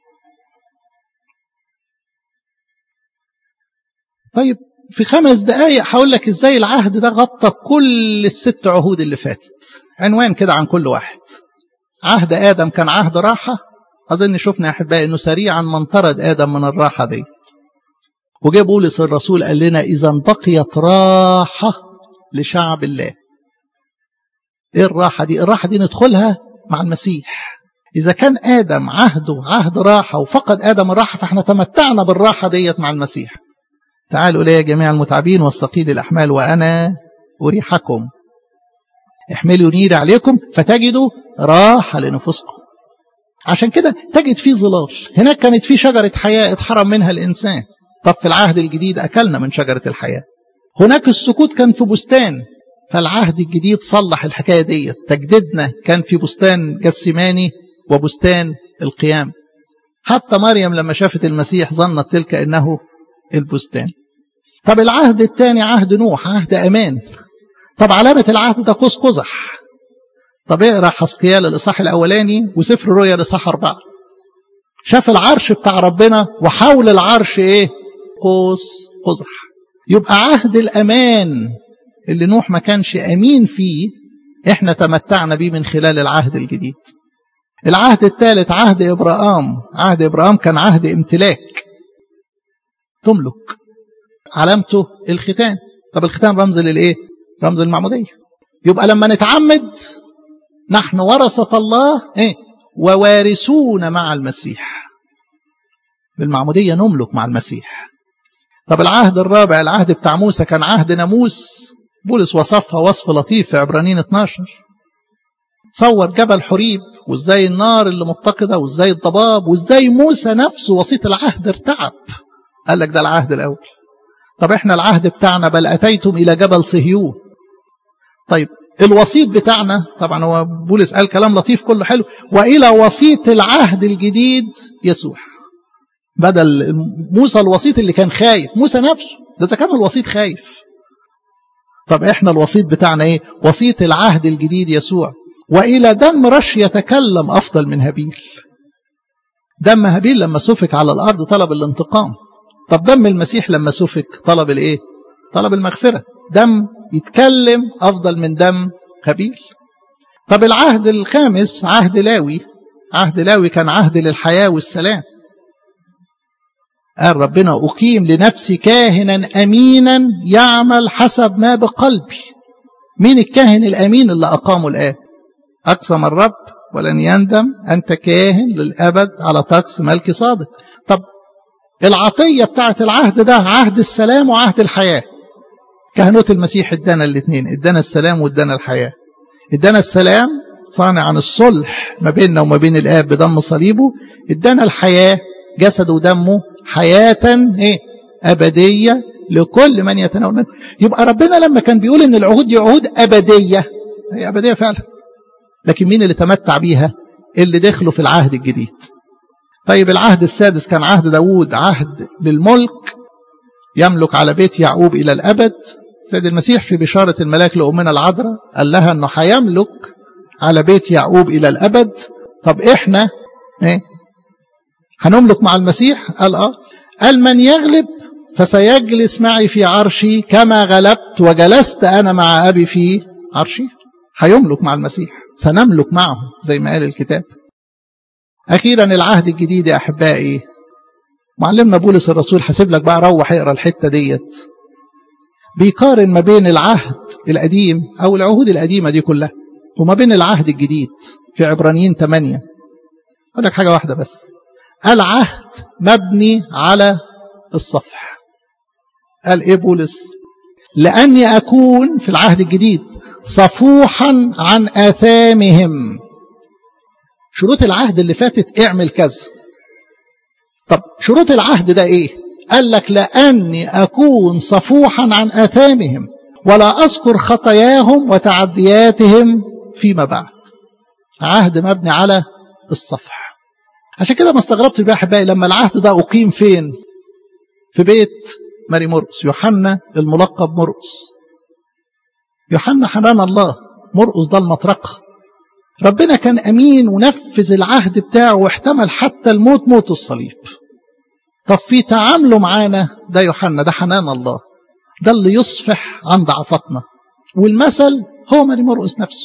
طيب في خمس دقايق هقول لك ازاي العهد ده غطى كل الست عهود اللي فاتت عنوان كده عن كل واحد عهد آدم كان عهد راحة أظن شفنا يا أحبائي أنه سريعا من طرد آدم من الراحة دي وجاء بولس الرسول قال لنا إذا بقيت راحة لشعب الله إيه الراحة دي الراحة دي ندخلها مع المسيح إذا كان آدم عهده عهد راحة وفقد آدم الراحة فإحنا تمتعنا بالراحة ديت مع المسيح تعالوا إلي جميع المتعبين والثقيل الأحمال وأنا أريحكم احملوا نير عليكم فتجدوا راحة لنفوسكم عشان كده تجد فيه ظلال هناك كانت فيه شجرة حياة اتحرم منها الإنسان طب في العهد الجديد أكلنا من شجرة الحياة هناك السكوت كان في بستان فالعهد الجديد صلح الحكاية دي تجديدنا كان في بستان جسماني وبستان القيام حتى مريم لما شافت المسيح ظنت تلك انه البستان طب العهد الثاني عهد نوح عهد امان طب علامة العهد ده قوس قزح طب اقرا حسقيال الاصحاح الاولاني وسفر رؤيا الاصحاح اربعه شاف العرش بتاع ربنا وحول العرش ايه قوس قزح يبقى عهد الامان اللي نوح ما كانش امين فيه احنا تمتعنا بيه من خلال العهد الجديد العهد الثالث عهد ابراهام عهد ابراهام كان عهد امتلاك تملك علامته الختان طب الختان رمز للايه رمز المعموديه يبقى لما نتعمد نحن ورثة الله ايه ووارثون مع المسيح بالمعمودية نملك مع المسيح طب العهد الرابع العهد بتاع موسى كان عهد ناموس بولس وصفها وصف لطيف في عبرانيين 12 صور جبل حريب وازاي النار اللي مفتقده وازاي الضباب وازاي موسى نفسه وسيط العهد ارتعب قال لك ده العهد الاول طب احنا العهد بتاعنا بل اتيتم الى جبل صهيون طيب الوسيط بتاعنا طبعا هو بولس قال كلام لطيف كله حلو والى وسيط العهد الجديد يسوع بدل موسى الوسيط اللي كان خايف موسى نفسه ده اذا كان الوسيط خايف طب احنا الوسيط بتاعنا ايه وسيط العهد الجديد يسوع والى دم رش يتكلم افضل من هابيل دم هابيل لما سفك على الارض طلب الانتقام طب دم المسيح لما سفك طلب الايه طلب المغفره دم يتكلم افضل من دم هابيل طب العهد الخامس عهد لاوي عهد لاوي كان عهد للحياه والسلام قال ربنا أقيم لنفسي كاهنا أمينا يعمل حسب ما بقلبي مين الكاهن الأمين اللي أقامه الآن أقسم الرب ولن يندم أنت كاهن للأبد على طقس ملك صادق طب العطية بتاعت العهد ده عهد السلام وعهد الحياة كهنوت المسيح ادانا الاثنين ادانا السلام وادانا الحياة ادانا السلام صانع عن الصلح ما بيننا وما بين الآب بدم صليبه ادانا الحياة جسده ودمه حياة ايه أبدية لكل من يتناول منه يبقى ربنا لما كان بيقول ان العهود دي عهود أبدية هي أبدية فعلا لكن مين اللي تمتع بيها اللي دخلوا في العهد الجديد طيب العهد السادس كان عهد داوود عهد للملك يملك على بيت يعقوب إلى الأبد سيد المسيح في بشارة الملاك لأمنا العذراء قال لها أنه هيملك على بيت يعقوب إلى الأبد طب إحنا إيه هنملك مع المسيح قال آه قال من يغلب فسيجلس معي في عرشي كما غلبت وجلست أنا مع أبي في عرشي هيملك مع المسيح سنملك معه زي ما قال الكتاب أخيرا العهد الجديد يا أحبائي معلمنا بولس الرسول حسب لك بقى روح اقرا الحتة ديت بيقارن ما بين العهد القديم أو العهود القديمة دي كلها وما بين العهد الجديد في عبرانيين 8 أقول لك حاجة واحدة بس العهد مبني على الصفح قال ايه بولس لاني اكون في العهد الجديد صفوحا عن اثامهم شروط العهد اللي فاتت اعمل كذا طب شروط العهد ده ايه قال لك لاني اكون صفوحا عن اثامهم ولا اذكر خطاياهم وتعدياتهم فيما بعد عهد مبني على الصفح عشان كده ما استغربتش بقى احبائي لما العهد ده اقيم فين في بيت ماري مرقس يوحنا الملقب مرقس يوحنا حنان الله مرقس ده المطرقه ربنا كان امين ونفذ العهد بتاعه واحتمل حتى الموت موت الصليب طب في تعامله معانا ده يوحنا ده حنان الله ده اللي يصفح عن ضعفتنا والمثل هو ماري مرقس نفسه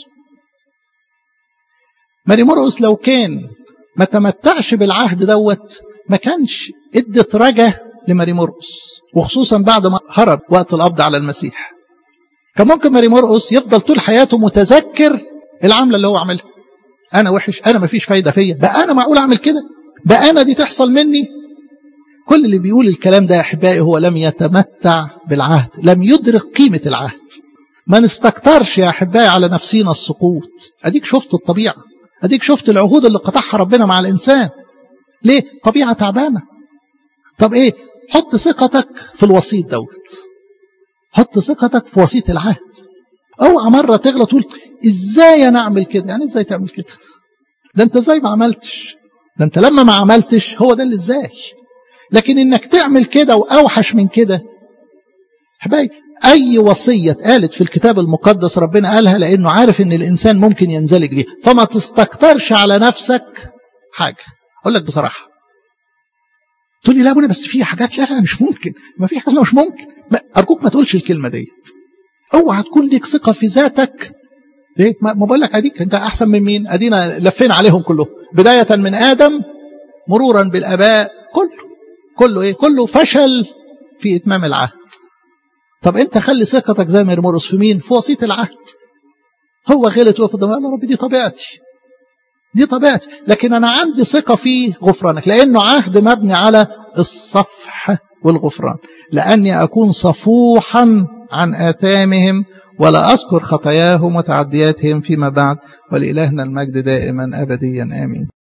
ماري مرقس لو كان ما تمتعش بالعهد دوت ما كانش ادت رجا لماري مرقس وخصوصا بعد ما هرب وقت القبض على المسيح كان ممكن ماري مرقس يفضل طول حياته متذكر العملة اللي هو عملها انا وحش انا ما فيش فايدة فيا بقى انا معقول اعمل كده بقى انا دي تحصل مني كل اللي بيقول الكلام ده يا احبائي هو لم يتمتع بالعهد لم يدرك قيمة العهد ما نستكترش يا احبائي على نفسينا السقوط اديك شفت الطبيعه اديك شفت العهود اللي قطعها ربنا مع الانسان ليه طبيعه تعبانه طب ايه حط ثقتك في الوسيط دوت حط ثقتك في وسيط العهد اوعى مره تغلط تقول ازاي انا اعمل كده يعني ازاي تعمل كده ده انت ازاي ما عملتش ده انت لما ما عملتش هو ده اللي ازاي لكن انك تعمل كده واوحش من كده حبايبي أي وصية اتقالت في الكتاب المقدس ربنا قالها لأنه عارف أن الإنسان ممكن ينزلج ليها فما تستكترش على نفسك حاجة أقول لك بصراحة تقول لي لا أبونا بس في حاجات لا لا مش ممكن ما في حاجة مش ممكن أرجوك ما تقولش الكلمة ديت اوعى تكون ليك ثقة في ذاتك ليه؟ ما بقول لك أديك أنت أحسن من مين؟ أدينا لفينا عليهم كلهم بداية من آدم مرورا بالآباء كله كله إيه؟ كله فشل في إتمام العهد طب انت خلي ثقتك زي ما يرمرس في مين في وسيط العهد هو غلط وقف قدام الله رب دي طبيعتي دي طبيعتي لكن انا عندي ثقه في غفرانك لانه عهد مبني على الصفح والغفران لاني اكون صفوحا عن اثامهم ولا أذكر خطاياهم وتعدياتهم فيما بعد ولإلهنا المجد دائما أبديا آمين